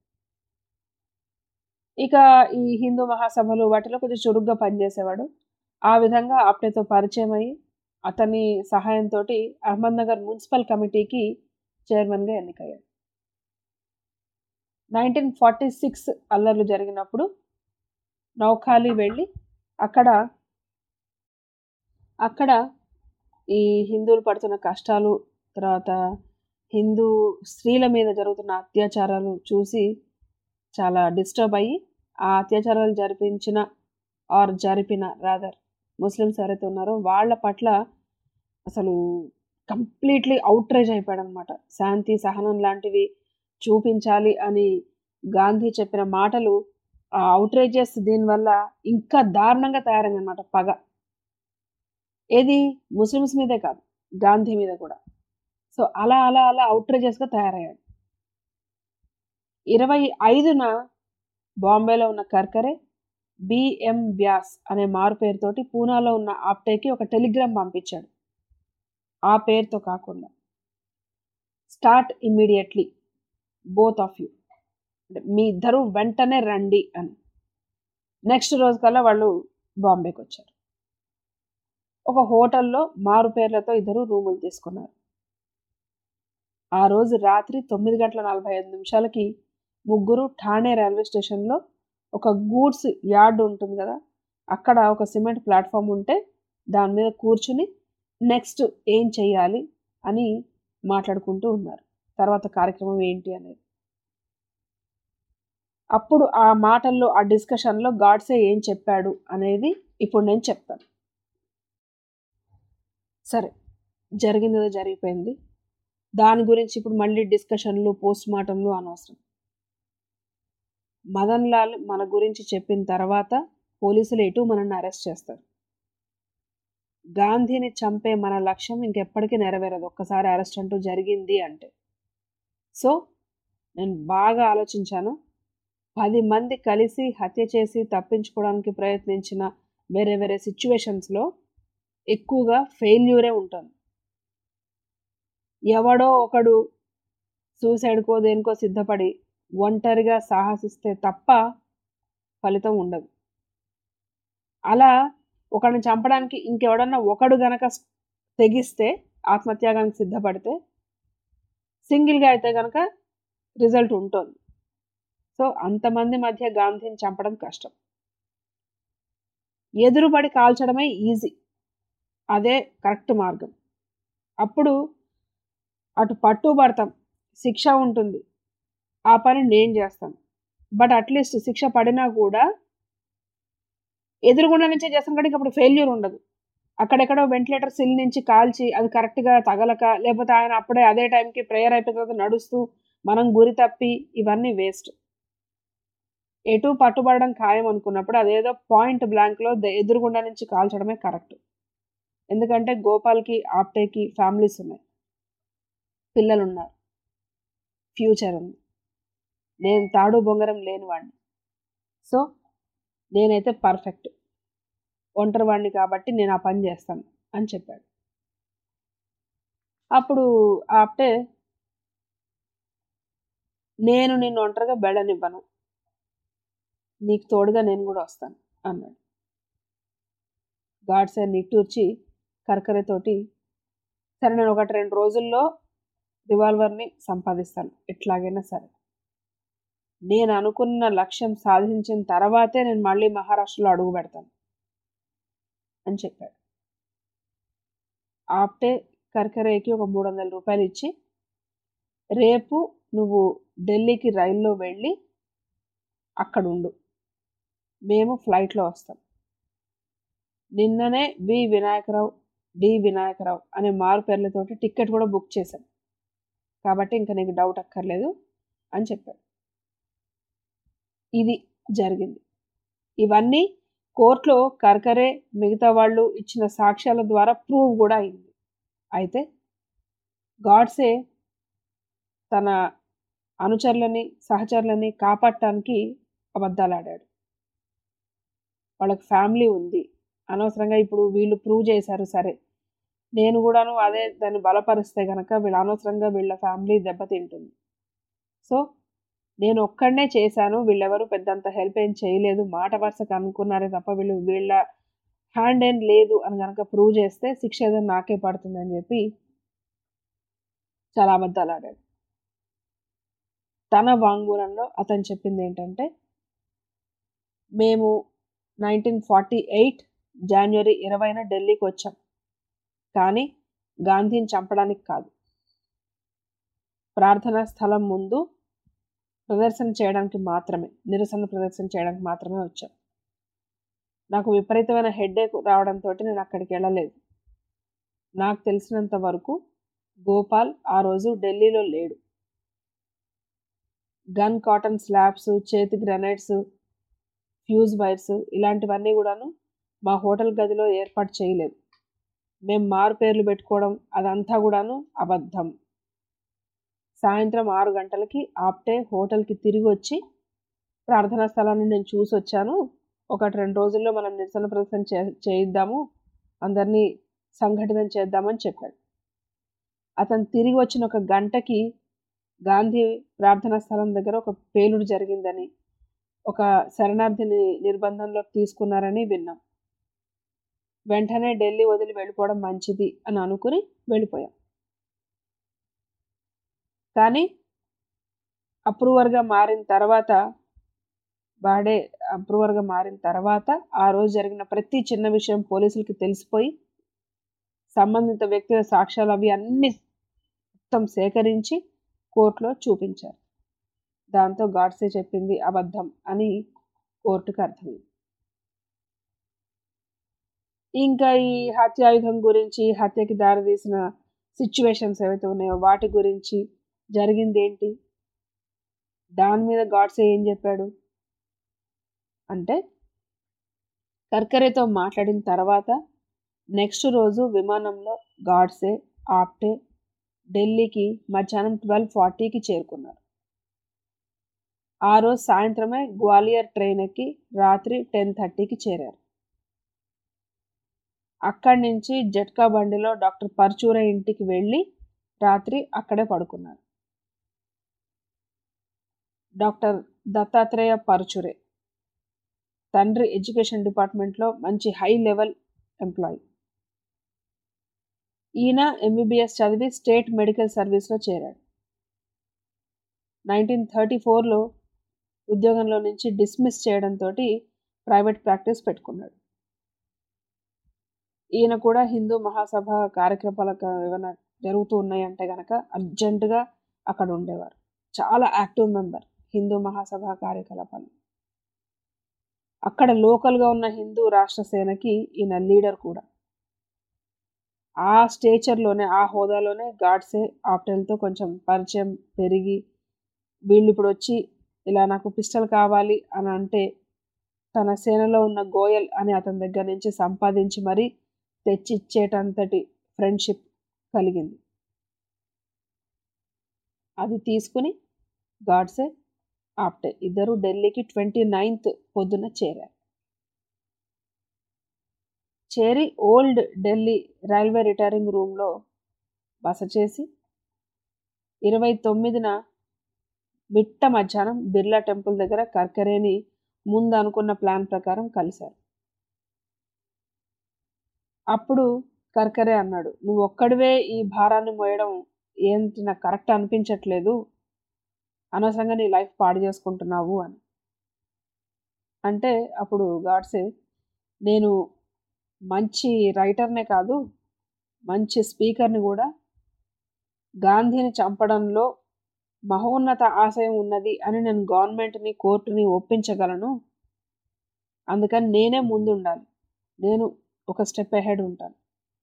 ఇక ఈ హిందూ మహాసభలు వాటిలో కొంచెం చురుగ్గా పనిచేసేవాడు ఆ విధంగా అప్టేతో పరిచయం అయ్యి అతని సహాయంతో అహ్మద్ నగర్ మున్సిపల్ కమిటీకి చైర్మన్గా ఎన్నికయ్యాడు నైన్టీన్ ఫార్టీ సిక్స్ అల్లర్లు జరిగినప్పుడు నౌఖాళీ వెళ్ళి అక్కడ అక్కడ ఈ హిందువులు పడుతున్న కష్టాలు తర్వాత హిందూ స్త్రీల మీద జరుగుతున్న అత్యాచారాలు చూసి చాలా డిస్టర్బ్ అయ్యి ఆ అత్యాచారాలు జరిపించిన ఆర్ జరిపిన రాదర్ ముస్లిమ్స్ ఎవరైతే ఉన్నారో వాళ్ళ పట్ల అసలు కంప్లీట్లీ అవుట్రేజ్ అయిపోయాడు అనమాట శాంతి సహనం లాంటివి చూపించాలి అని గాంధీ చెప్పిన మాటలు ఆ అవుట్రేజెస్ దీనివల్ల ఇంకా దారుణంగా తయారైంది అనమాట పగ ఏది ముస్లిమ్స్ మీదే కాదు గాంధీ మీద కూడా సో అలా అలా అలా అవుట్రేజెస్గా తయారయ్యాడు ఇరవై ఐదున బాంబేలో ఉన్న కర్కరే బిఎం వ్యాస్ అనే మారు పేరుతోటి పూనాలో ఉన్న ఆప్టేకి ఒక టెలిగ్రామ్ పంపించాడు ఆ పేరుతో కాకుండా start immediately both of you మీ ఇద్దరు వెంటనే రండి అని నెక్స్ట్ రోజు కల్లా వాళ్ళు బాంబేకి వచ్చారు ఒక హోటల్లో మారు పేర్లతో ఇద్దరు రూములు తీసుకున్నారు ఆ రోజు రాత్రి తొమ్మిది గంటల నలభై ఐదు నిమిషాలకి ముగ్గురు ఠాణే రైల్వే స్టేషన్లో ఒక గూడ్స్ యార్డ్ ఉంటుంది కదా అక్కడ ఒక సిమెంట్ ప్లాట్ఫామ్ ఉంటే దాని మీద కూర్చుని నెక్స్ట్ ఏం చెయ్యాలి అని మాట్లాడుకుంటూ ఉన్నారు తర్వాత కార్యక్రమం ఏంటి అనేది అప్పుడు ఆ మాటల్లో ఆ డిస్కషన్లో గాడ్సే ఏం చెప్పాడు అనేది ఇప్పుడు నేను చెప్తాను సరే జరిగిందో జరిగిపోయింది దాని గురించి ఇప్పుడు మళ్ళీ డిస్కషన్లు పోస్ట్ మార్టంలు అనవసరం మదన్ లాల్ మన గురించి చెప్పిన తర్వాత పోలీసులు ఎటు మనల్ని అరెస్ట్ చేస్తారు గాంధీని చంపే మన లక్ష్యం ఇంకెప్పటికీ నెరవేరదు ఒక్కసారి అరెస్ట్ అంటూ జరిగింది అంటే సో నేను బాగా ఆలోచించాను పది మంది కలిసి హత్య చేసి తప్పించుకోవడానికి ప్రయత్నించిన వేరే వేరే సిచ్యువేషన్స్లో ఎక్కువగా ఫెయిల్యూరే ఉంటుంది ఎవడో ఒకడు సూసైడ్కో దేనికో సిద్ధపడి ఒంటరిగా సాహసిస్తే తప్ప ఫలితం ఉండదు అలా ఒకడిని చంపడానికి ఇంకెవడన్నా ఒకడు గనక తెగిస్తే ఆత్మత్యాగానికి సిద్ధపడితే సింగిల్గా అయితే కనుక రిజల్ట్ ఉంటుంది సో అంతమంది మధ్య గాంధీని చంపడం కష్టం ఎదురుబడి కాల్చడమే ఈజీ అదే కరెక్ట్ మార్గం అప్పుడు అటు పట్టుబడతాం శిక్ష ఉంటుంది ఆ పని నేను చేస్తాను బట్ అట్లీస్ట్ శిక్ష పడినా కూడా ఎదురుగుండా నుంచే చేస్తాను కానీ అప్పుడు ఫెయిల్యూర్ ఉండదు అక్కడెక్కడో వెంటిలేటర్ సిల్ నుంచి కాల్చి అది కరెక్ట్గా తగలక లేకపోతే ఆయన అప్పుడే అదే టైంకి ప్రేయర్ అయిపోయిన తర్వాత నడుస్తూ మనం గురి తప్పి ఇవన్నీ వేస్ట్ ఎటు పట్టుబడడం ఖాయం అనుకున్నప్పుడు అదేదో పాయింట్ బ్లాంక్లో ఎదురుగుండా నుంచి కాల్చడమే కరెక్ట్ ఎందుకంటే గోపాల్కి ఆప్టేకి ఫ్యామిలీస్ ఉన్నాయి పిల్లలు ఉన్నారు ఫ్యూచర్ ఉంది నేను తాడు బొంగరం లేని వాడిని సో నేనైతే పర్ఫెక్ట్ ఒంటరి వాడిని కాబట్టి నేను ఆ పని చేస్తాను అని చెప్పాడు అప్పుడు ఆప్టే నేను నిన్ను ఒంటరిగా బెళ్ళనివ్వను నీకు తోడుగా నేను కూడా వస్తాను అన్నాడు గాడ్సే నిట్టూర్చి కరకరతోటి సరే నేను ఒకటి రెండు రోజుల్లో రివాల్వర్ని సంపాదిస్తాను ఎట్లాగైనా సరే నేను అనుకున్న లక్ష్యం సాధించిన తర్వాతే నేను మళ్ళీ మహారాష్ట్రలో అడుగు పెడతాను అని చెప్పాడు ఆప్టే కర్కరేకి ఒక మూడు వందల రూపాయలు ఇచ్చి రేపు నువ్వు ఢిల్లీకి రైల్లో వెళ్ళి అక్కడ ఉండు మేము ఫ్లైట్లో వస్తాం నిన్ననే వి వినాయకరావు డి వినాయకరావు అనే మారు పేర్లతోటి టికెట్ కూడా బుక్ చేశాం కాబట్టి ఇంకా నీకు డౌట్ అక్కర్లేదు అని చెప్పాడు ఇది జరిగింది ఇవన్నీ కోర్టులో కర్కరే మిగతా వాళ్ళు ఇచ్చిన సాక్ష్యాల ద్వారా ప్రూవ్ కూడా అయింది అయితే గాడ్సే తన అనుచరులని సహచరులని కాపాడటానికి అబద్ధాలు ఆడాడు వాళ్ళకి ఫ్యామిలీ ఉంది అనవసరంగా ఇప్పుడు వీళ్ళు ప్రూవ్ చేశారు సరే నేను కూడాను అదే దాన్ని బలపరిస్తే కనుక వీళ్ళు అనవసరంగా వీళ్ళ ఫ్యామిలీ దెబ్బతింటుంది సో నేను ఒక్కడనే చేశాను వీళ్ళెవరు పెద్దంత హెల్ప్ ఏం చేయలేదు మాట వరుసకు అనుకున్నారే తప్ప వీళ్ళు వీళ్ళ హ్యాండ్ ఏం లేదు అని కనుక ప్రూవ్ చేస్తే శిక్ష ఏదో నాకే పడుతుంది అని చెప్పి చాలా అబద్ధాలు ఆడాడు తన వాంగ్మూలంలో అతను చెప్పింది ఏంటంటే మేము నైన్టీన్ ఫార్టీ ఎయిట్ జనవరి ఇరవైన ఢిల్లీకి వచ్చాం కానీ గాంధీని చంపడానికి కాదు ప్రార్థనా స్థలం ముందు ప్రదర్శన చేయడానికి మాత్రమే నిరసన ప్రదర్శన చేయడానికి మాత్రమే వచ్చాం నాకు విపరీతమైన హెడ్ఏక్ రావడంతో నేను అక్కడికి వెళ్ళలేదు నాకు తెలిసినంత వరకు గోపాల్ ఆ రోజు ఢిల్లీలో లేడు గన్ కాటన్ స్లాబ్స్ చేతి గ్రనైట్స్ ఫ్యూజ్ వైర్స్ ఇలాంటివన్నీ కూడాను మా హోటల్ గదిలో ఏర్పాటు చేయలేదు మేము మారు పేర్లు పెట్టుకోవడం అదంతా కూడాను అబద్ధం సాయంత్రం ఆరు గంటలకి ఆప్టే హోటల్కి తిరిగి వచ్చి ప్రార్థనా స్థలాన్ని నేను చూసి వచ్చాను ఒకటి రెండు రోజుల్లో మనం నిరసన ప్రదర్శన చే చేయిద్దాము అందరినీ సంఘటితం చేద్దామని చెప్పాడు అతను తిరిగి వచ్చిన ఒక గంటకి గాంధీ ప్రార్థనా స్థలం దగ్గర ఒక పేలుడు జరిగిందని ఒక శరణార్థిని నిర్బంధంలోకి తీసుకున్నారని విన్నాం వెంటనే ఢిల్లీ వదిలి వెళ్ళిపోవడం మంచిది అని అనుకుని వెళ్ళిపోయాం కానీ అప్రూవర్గా మారిన తర్వాత వాడే అప్రూవర్గా మారిన తర్వాత ఆ రోజు జరిగిన ప్రతి చిన్న విషయం పోలీసులకి తెలిసిపోయి సంబంధిత వ్యక్తుల సాక్ష్యాలు అవి అన్ని మొత్తం సేకరించి కోర్టులో చూపించారు దాంతో గాడ్సే చెప్పింది అబద్ధం అని కోర్టుకు అర్థమైంది ఇంకా ఈ హత్యాయుధం గురించి హత్యకి దారితీసిన సిచ్యువేషన్స్ ఏవైతే ఉన్నాయో వాటి గురించి జరిగింది ఏంటి దాని మీద గాడ్సే ఏం చెప్పాడు అంటే కర్కరేతో మాట్లాడిన తర్వాత నెక్స్ట్ రోజు విమానంలో గాడ్సే ఆప్టే ఢిల్లీకి మధ్యాహ్నం ట్వెల్వ్ ఫార్టీకి చేరుకున్నారు ఆ రోజు సాయంత్రమే గ్వాలియర్ ట్రైన్ ఎక్కి రాత్రి టెన్ థర్టీకి చేరారు అక్కడి నుంచి జట్కా బండిలో డాక్టర్ పర్చూరే ఇంటికి వెళ్ళి రాత్రి అక్కడే పడుకున్నారు డాక్టర్ దత్తాత్రేయ పర్చురే తండ్రి ఎడ్యుకేషన్ డిపార్ట్మెంట్లో మంచి హై లెవెల్ ఎంప్లాయీ ఈయన ఎంబీబీఎస్ చదివి స్టేట్ మెడికల్ సర్వీస్లో చేరాడు నైన్టీన్ థర్టీ ఫోర్లో ఉద్యోగంలో నుంచి డిస్మిస్ చేయడంతో ప్రైవేట్ ప్రాక్టీస్ పెట్టుకున్నాడు ఈయన కూడా హిందూ మహాసభ కార్యక్రమాలు ఏమైనా జరుగుతూ ఉన్నాయంటే కనుక అర్జెంటుగా అక్కడ ఉండేవారు చాలా యాక్టివ్ మెంబర్ హిందూ మహాసభ కార్యకలాపాలు అక్కడ లోకల్గా ఉన్న హిందూ రాష్ట్ర సేనకి ఈయన లీడర్ కూడా ఆ స్టేచర్లోనే ఆ హోదాలోనే గాడ్సే ఆప్టెల్తో కొంచెం పరిచయం పెరిగి వీళ్ళు ఇప్పుడు వచ్చి ఇలా నాకు పిస్టల్ కావాలి అని అంటే తన సేనలో ఉన్న గోయల్ అని అతని దగ్గర నుంచి సంపాదించి మరీ తెచ్చిచ్చేటంతటి ఫ్రెండ్షిప్ కలిగింది అది తీసుకుని గాడ్సే ఆప్టే ఇద్దరు ఢిల్లీకి ట్వంటీ నైన్త్ పొద్దున చేరారు చేరి ఓల్డ్ ఢిల్లీ రైల్వే రిటైరింగ్ రూమ్లో బస చేసి ఇరవై తొమ్మిదిన మిట్ట మధ్యాహ్నం బిర్లా టెంపుల్ దగ్గర కర్కరేని ముందు అనుకున్న ప్లాన్ ప్రకారం కలిశారు అప్పుడు కర్కరే అన్నాడు నువ్వు ఒక్కడివే ఈ భారాన్ని మోయడం ఏంటి నాకు కరెక్ట్ అనిపించట్లేదు అనవసరంగా నీ లైఫ్ పాడు చేసుకుంటున్నావు అని అంటే అప్పుడు గాడ్సే నేను మంచి రైటర్నే కాదు మంచి స్పీకర్ని కూడా గాంధీని చంపడంలో మహోన్నత ఆశయం ఉన్నది అని నేను గవర్నమెంట్ని కోర్టుని ఒప్పించగలను అందుకని నేనే ముందు ఉండాలి నేను ఒక స్టెప్ అహెడ్ ఉంటాను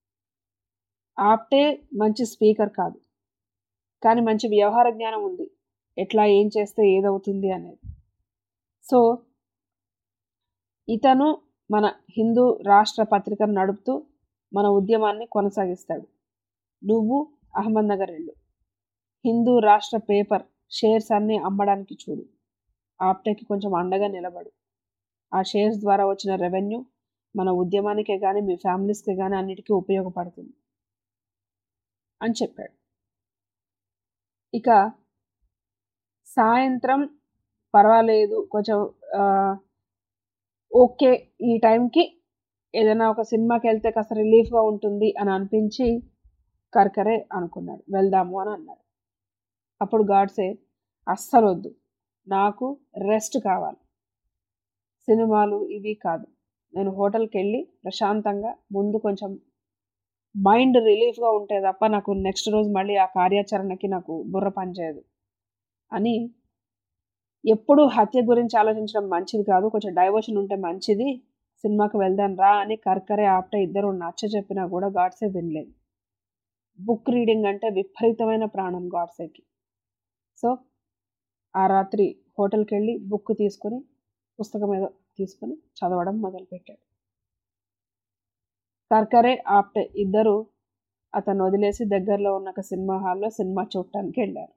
ఆప్టే మంచి స్పీకర్ కాదు కానీ మంచి వ్యవహార జ్ఞానం ఉంది ఎట్లా ఏం చేస్తే ఏదవుతుంది అనేది సో ఇతను మన హిందూ రాష్ట్ర పత్రికను నడుపుతూ మన ఉద్యమాన్ని కొనసాగిస్తాడు నువ్వు అహ్మద్నగర్ వెళ్ళు హిందూ రాష్ట్ర పేపర్ షేర్స్ అన్నీ అమ్మడానికి చూడు ఆప్టేకి కొంచెం అండగా నిలబడు ఆ షేర్స్ ద్వారా వచ్చిన రెవెన్యూ మన ఉద్యమానికే కానీ మీ ఫ్యామిలీస్కే కానీ అన్నిటికీ ఉపయోగపడుతుంది అని చెప్పాడు ఇక సాయంత్రం పర్వాలేదు కొంచెం ఓకే ఈ టైంకి ఏదైనా ఒక సినిమాకి వెళ్తే కాస్త రిలీఫ్గా ఉంటుంది అని అనిపించి కర్కరే అనుకున్నాడు వెళ్దాము అని అన్నాడు అప్పుడు గాడ్సే అస్సలు వద్దు నాకు రెస్ట్ కావాలి సినిమాలు ఇవి కాదు నేను హోటల్కి వెళ్ళి ప్రశాంతంగా ముందు కొంచెం మైండ్ రిలీఫ్గా ఉంటే తప్ప నాకు నెక్స్ట్ రోజు మళ్ళీ ఆ కార్యాచరణకి నాకు బుర్ర పనిచేయదు అని ఎప్పుడు హత్య గురించి ఆలోచించడం మంచిది కాదు కొంచెం డైవర్షన్ ఉంటే మంచిది సినిమాకి వెళ్దాం రా అని కర్కరే ఆప్టే ఇద్దరు నచ్చ చెప్పినా కూడా గాడ్సే వినలేదు బుక్ రీడింగ్ అంటే విపరీతమైన ప్రాణం గాడ్సేకి సో ఆ రాత్రి హోటల్కి వెళ్ళి బుక్ తీసుకొని పుస్తకం ఏదో తీసుకొని చదవడం మొదలుపెట్టాడు కర్కరే ఆప్టే ఇద్దరు అతను వదిలేసి దగ్గరలో ఉన్న ఒక సినిమా హాల్లో సినిమా చూడటానికి వెళ్ళారు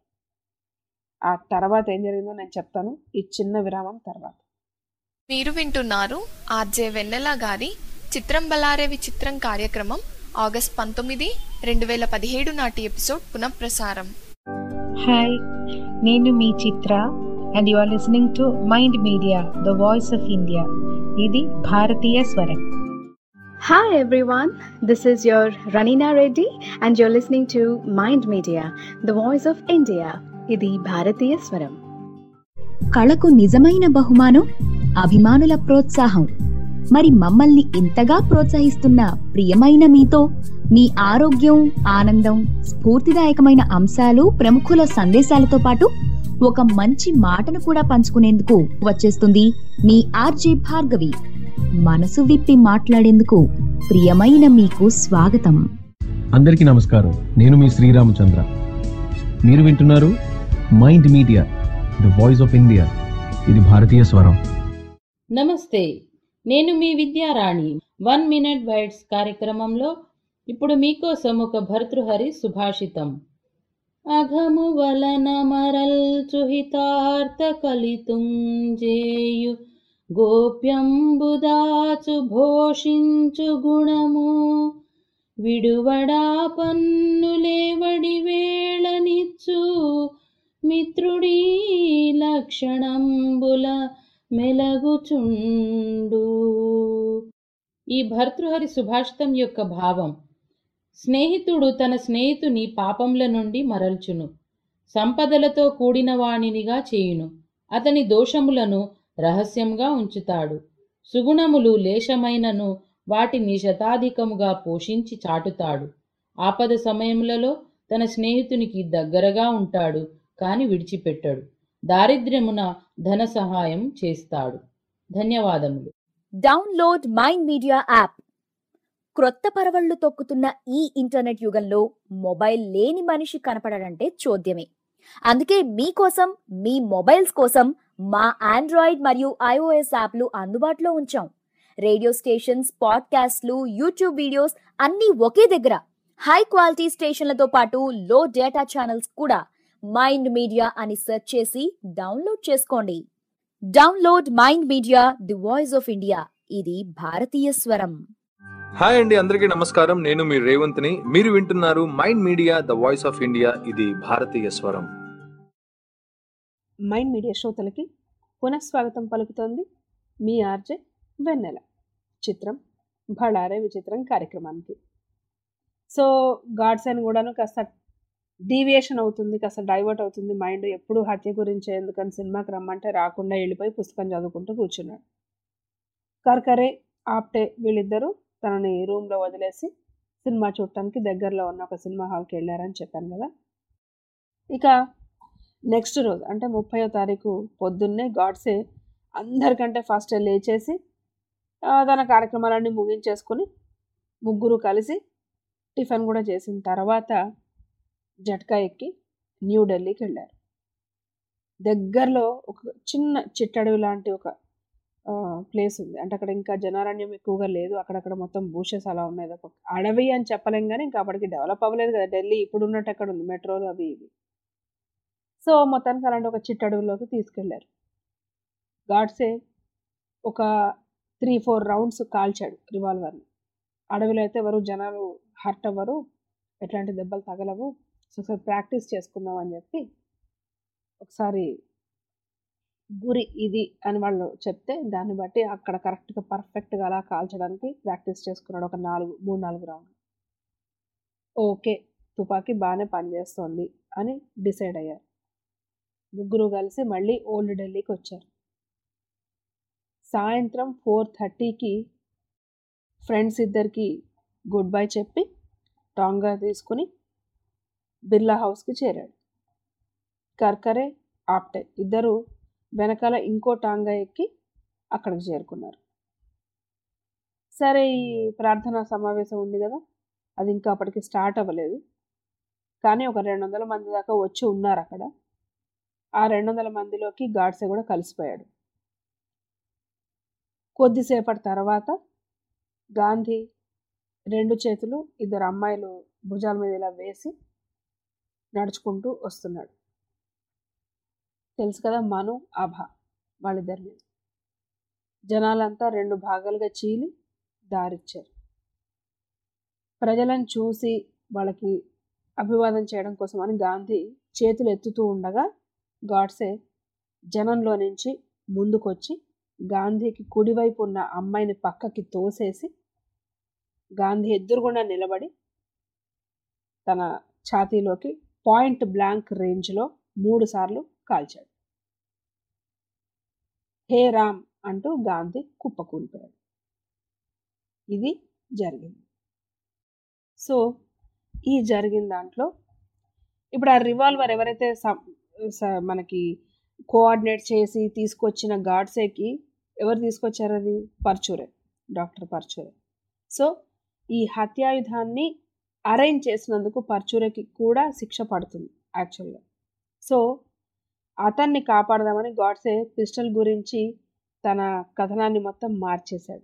ఆ తర్వాత ఏం జరిగిందో నేను చెప్తాను ఈ చిన్న విరామం తర్వాత మీరు వింటున్నారు ఆర్జే వెన్నెల గారి చిత్రం బలారే విచిత్రం కార్యక్రమం ఆగస్ట్ పంతొమ్మిది రెండు వేల పదిహేడు నాటి ఎపిసోడ్ పునఃప్రసారం హాయ్ నేను మీ Chitra and you are listening to mind media the voice of India ఇది భారతీయ స్వరం Hi everyone, this is your Ranina Reddy and you're listening to Mind Media, the voice of India. ఇది భారతీయ స్వరం కళకు నిజమైన బహుమానం అభిమానుల ప్రోత్సాహం మరి మమ్మల్ని ఇంతగా ప్రోత్సహిస్తున్న ప్రియమైన మీతో మీ ఆరోగ్యం ఆనందం స్ఫూర్తిదాయకమైన అంశాలు ప్రముఖుల సందేశాలతో పాటు ఒక మంచి మాటను కూడా పంచుకునేందుకు వచ్చేస్తుంది మీ ఆర్జే భార్గవి మనసు విప్పి మాట్లాడేందుకు ప్రియమైన మీకు స్వాగతం అందరికీ నమస్కారం నేను మీ శ్రీరామచంద్ర మీరు వింటున్నారు mind media the voice of India ఇది భారతీయ స్వరం నమస్తే నేను మీ విద్యారాణి వన్ మినిట్ వైడ్స్ కార్యక్రమంలో ఇప్పుడు మీకోసం ఒక భర్తృహరి సుభాషితం అఘము వలన మరల్చుహితార్థ కలితుంజేయు గోప్యంబుదాచు భోషించు గుణము విడువడా పన్నులేవడి వేళనిచ్చు మిత్రుడీ లక్షణంబుల మెలగుచుండు ఈ భర్తృహరి సుభాషితం యొక్క భావం స్నేహితుడు తన స్నేహితుని పాపంల నుండి మరల్చును సంపదలతో కూడిన వాణినిగా చేయును అతని దోషములను రహస్యంగా ఉంచుతాడు సుగుణములు లేశమైనను వాటిని శతాధికముగా పోషించి చాటుతాడు ఆపద సమయములలో తన స్నేహితునికి దగ్గరగా ఉంటాడు కాని విడిచిపెట్టడు దారిద్ర్యమున ధన సహాయం చేస్తాడు ధన్యవాదములు డౌన్లోడ్ మైండ్ మీడియా యాప్ క్రొత్త పరవళ్లు తొక్కుతున్న ఈ ఇంటర్నెట్ యుగంలో మొబైల్ లేని మనిషి కనపడడంటే చూద్యమే అందుకే మీకోసం మీ మొబైల్స్ కోసం మా ఆండ్రాయిడ్ మరియు ఐఓఎస్ యాప్లు అందుబాటులో ఉంచాం రేడియో స్టేషన్స్ పాడ్కాస్ట్లు యూట్యూబ్ వీడియోస్ అన్నీ ఒకే దగ్గర హై క్వాలిటీ స్టేషన్లతో పాటు లో డేటా ఛానల్స్ కూడా మైండ్ మీడియా అని సెర్చ్ చేసి డౌన్లోడ్ చేసుకోండి download mind media the voice of India ఇది భారతీయ స్వరం హాయ్ అండి అందరికీ నమస్కారం నేను మీ రేవంత్ని మీరు వింటున్నారు mind media the voice of India ఇది భారతీయ స్వరం మైండ్ మీడియా శ్రోతలకి పునఃస్వాగతం పలుకుతోంది మీ ఆర్జే వెన్నెల చిత్రం భళారే విచిత్రం కార్యక్రమానికి సో గాడ్స్ అని కూడాను కాస్త డీవియేషన్ అవుతుంది కాస్త డైవర్ట్ అవుతుంది మైండ్ ఎప్పుడు హత్య గురించే ఎందుకని సినిమాకి రమ్మంటే రాకుండా వెళ్ళిపోయి పుస్తకం చదువుకుంటూ కూర్చున్నాడు కర్కరే ఆప్టే వీళ్ళిద్దరూ తనని రూమ్లో వదిలేసి సినిమా చూడటానికి దగ్గరలో ఉన్న ఒక సినిమా హాల్కి వెళ్ళారని చెప్పాను కదా ఇక నెక్స్ట్ రోజు అంటే ముప్పయో తారీఖు పొద్దున్నే గాడ్సే అందరికంటే ఫస్ట్ లేచేసి ఆ, తన కార్యక్రమాలన్నీ ముగించేసుకుని ముగ్గురు కలిసి టిఫిన్ కూడా చేసిన తర్వాత జట్కా ఎక్కి న్యూఢిల్లీకి వెళ్ళారు దగ్గరలో ఒక చిన్న చిట్టడవి లాంటి ఒక ప్లేస్ ఉంది అంటే అక్కడ ఇంకా జనారణ్యం ఎక్కువగా లేదు అక్కడక్కడ మొత్తం బూషెస్ అలా ఉన్నాయి ఒక అడవి అని చెప్పలేం కానీ ఇంకా అప్పటికి డెవలప్ అవ్వలేదు కదా ఢిల్లీ ఇప్పుడు ఉన్నట్టు అక్కడ ఉంది మెట్రోలు అవి ఇవి సో మొత్తానికి అలాంటి ఒక చిట్టడవిలోకి తీసుకెళ్లారు గాడ్సే ఒక త్రీ ఫోర్ రౌండ్స్ కాల్చాడు రివాల్వర్ని అడవిలో అయితే ఎవరు జనాలు హర్ట్ అవ్వరు ఎట్లాంటి దెబ్బలు తగలవు సో ఒకసారి ప్రాక్టీస్ చేసుకుందాం అని చెప్పి ఒకసారి గురి ఇది అని వాళ్ళు చెప్తే దాన్ని బట్టి అక్కడ కరెక్ట్గా పర్ఫెక్ట్గా అలా కాల్చడానికి ప్రాక్టీస్ చేసుకున్నాడు ఒక నాలుగు మూడు నాలుగు రౌండ్లు ఓకే తుపాకీ బాగానే పనిచేస్తోంది అని డిసైడ్ అయ్యారు ముగ్గురు కలిసి మళ్ళీ ఓల్డ్ ఢిల్లీకి వచ్చారు సాయంత్రం ఫోర్ థర్టీకి ఫ్రెండ్స్ ఇద్దరికి గుడ్ బై చెప్పి టాంగా తీసుకుని బిర్లా హౌస్కి చేరాడు కర్కరే ఆప్టే ఇద్దరు వెనకాల ఇంకో టాంగా ఎక్కి అక్కడికి చేరుకున్నారు సరే ఈ ప్రార్థనా సమావేశం ఉంది కదా అది ఇంకా అప్పటికి స్టార్ట్ అవ్వలేదు కానీ ఒక రెండు వందల మంది దాకా వచ్చి ఉన్నారు అక్కడ ఆ రెండు వందల మందిలోకి గాడ్సే కూడా కలిసిపోయాడు కొద్దిసేపటి తర్వాత గాంధీ రెండు చేతులు ఇద్దరు అమ్మాయిలు భుజాల మీద ఇలా వేసి నడుచుకుంటూ వస్తున్నాడు తెలుసు కదా మను ఆభా వాళ్ళిద్దరి మీద జనాలంతా రెండు భాగాలుగా చీలి దారిచ్చారు ప్రజలను చూసి వాళ్ళకి అభివాదం చేయడం కోసం అని గాంధీ చేతులు ఎత్తుతూ ఉండగా గాడ్సే జనంలో నుంచి ముందుకొచ్చి గాంధీకి కుడివైపు ఉన్న అమ్మాయిని పక్కకి తోసేసి గాంధీ ఎదురుగుండా నిలబడి తన ఛాతీలోకి పాయింట్ బ్లాంక్ రేంజ్లో మూడు సార్లు కాల్చాడు హే రామ్ అంటూ గాంధీ కుప్పకూలిపోయాడు ఇది జరిగింది సో ఈ జరిగిన దాంట్లో ఇప్పుడు ఆ రివాల్వర్ ఎవరైతే సం- స- మనకి కోఆర్డినేట్ చేసి తీసుకొచ్చిన గాడ్సేకి ఎవరు తీసుకొచ్చారు అది పర్చూరే డాక్టర్ పర్చూరే సో ఈ హత్యాయుధాన్ని అరేంజ్ చేసినందుకు పర్చూరేకి కూడా శిక్ష పడుతుంది యాక్చువల్గా సో అతన్ని కాపాడదామని గాడ్సే పిస్టల్ గురించి తన కథనాన్ని మొత్తం మార్చేశాడు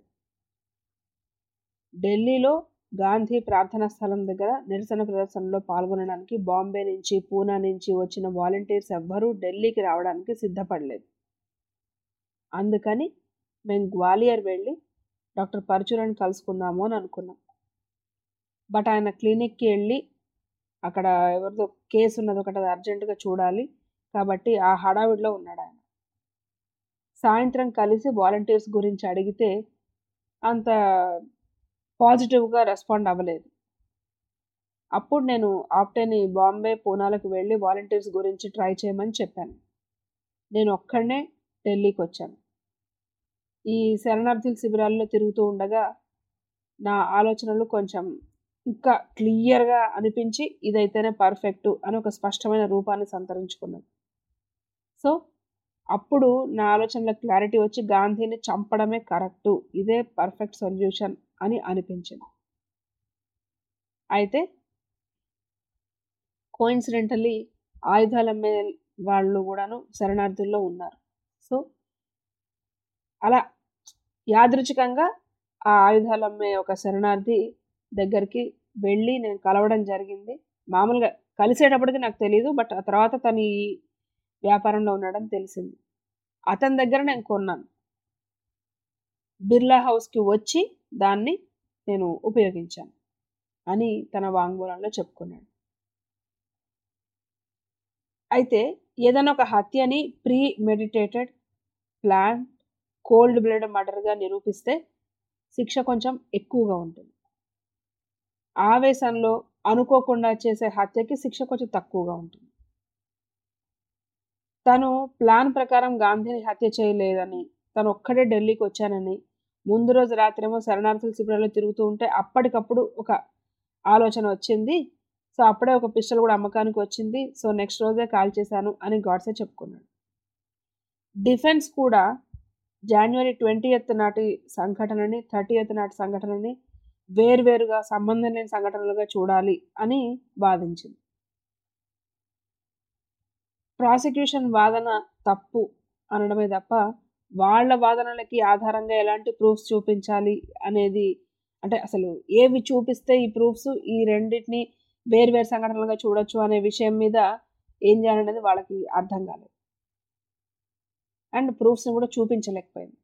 ఢిల్లీలో గాంధీ ప్రార్థనా స్థలం దగ్గర నిరసన ప్రదర్శనలో పాల్గొనడానికి బాంబే నుంచి పూనా నుంచి వచ్చిన వాలంటీర్స్ ఎవ్వరూ ఢిల్లీకి రావడానికి సిద్ధపడలేదు అందుకని మేము గ్వాలియర్ వెళ్ళి డాక్టర్ పరచురాని కలుసుకుందాము అని అనుకున్నాం బట్ ఆయన క్లినిక్కి వెళ్ళి అక్కడ ఎవరిదో కేసు ఉన్నది ఒకటి అది అర్జెంటుగా చూడాలి కాబట్టి ఆ హడావిడిలో ఉన్నాడు ఆయన సాయంత్రం కలిసి వాలంటీర్స్ గురించి అడిగితే అంత పాజిటివ్గా రెస్పాండ్ అవ్వలేదు అప్పుడు నేను ఆప్టేని బాంబే పూనాలకు వెళ్ళి వాలంటీర్స్ గురించి ట్రై చేయమని చెప్పాను నేను ఒక్కడనే ఢిల్లీకి వచ్చాను ఈ శరణార్థుల శిబిరాల్లో తిరుగుతూ ఉండగా నా ఆలోచనలు కొంచెం ఇంకా క్లియర్గా అనిపించి ఇదైతేనే పర్ఫెక్ట్ అని ఒక స్పష్టమైన రూపాన్ని సంతరించుకున్నాను సో అప్పుడు నా ఆలోచనలో క్లారిటీ వచ్చి గాంధీని చంపడమే కరెక్టు ఇదే పర్ఫెక్ట్ సొల్యూషన్ అని అనిపించింది అయితే కోయిన్సిడెంటల్లీ ఆయుధాలు అమ్మే వాళ్ళు కూడాను శరణార్థుల్లో ఉన్నారు సో అలా యాదృచ్ఛికంగా ఆ ఆయుధాలు అమ్మే ఒక శరణార్థి దగ్గరికి వెళ్ళి నేను కలవడం జరిగింది మామూలుగా కలిసేటప్పటికి నాకు తెలియదు బట్ ఆ తర్వాత తను ఈ వ్యాపారంలో ఉన్నాడని తెలిసింది అతని దగ్గర నేను కొన్నాను బిర్లా హౌస్కి వచ్చి దాన్ని నేను ఉపయోగించాను అని తన వాంగ్మూలంలో చెప్పుకున్నాడు అయితే ఏదైనా ఒక హత్యని premeditated plan cold blood మర్డర్గా నిరూపిస్తే శిక్ష కొంచెం ఎక్కువగా ఉంటుంది ఆవేశంలో అనుకోకుండా చేసే హత్యకి శిక్ష కొంచెం తక్కువగా ఉంటుంది తను ప్లాన్ ప్రకారం గాంధీని హత్య చేయలేదని తను ఒక్కడే ఢిల్లీకి వచ్చానని ముందు రోజు రాత్రేమో శరణార్థుల శిబిరాల్లో తిరుగుతూ ఉంటే అప్పటికప్పుడు ఒక ఆలోచన వచ్చింది సో అప్పుడే ఒక పిస్టల్ కూడా అమ్మకానికి వచ్చింది సో నెక్స్ట్ రోజే కాల్ చేశాను అని గాడ్సే చెప్పుకున్నాడు డిఫెన్స్ కూడా జనవరి ట్వంటీ ఎత్ నాటి సంఘటనని థర్టీ ఎత్ నాటి సంఘటనని వేరువేరుగా సంబంధం లేని సంఘటనలుగా చూడాలి అని వాదించింది ప్రాసిక్యూషన్ వాదన తప్పు అనడమే తప్ప వాళ్ళ వాదనలకి ఆధారంగా ఎలాంటి ప్రూఫ్స్ చూపించాలి అనేది అంటే అసలు ఏవి చూపిస్తే ఈ ప్రూఫ్స్ ఈ రెండింటిని వేరువేరు సంఘటనలుగా చూడొచ్చు అనే విషయం మీద ఏం చేయాలనేది వాళ్ళకి అర్థం కాలేదు అండ్ ప్రూఫ్స్ని కూడా చూపించలేకపోయింది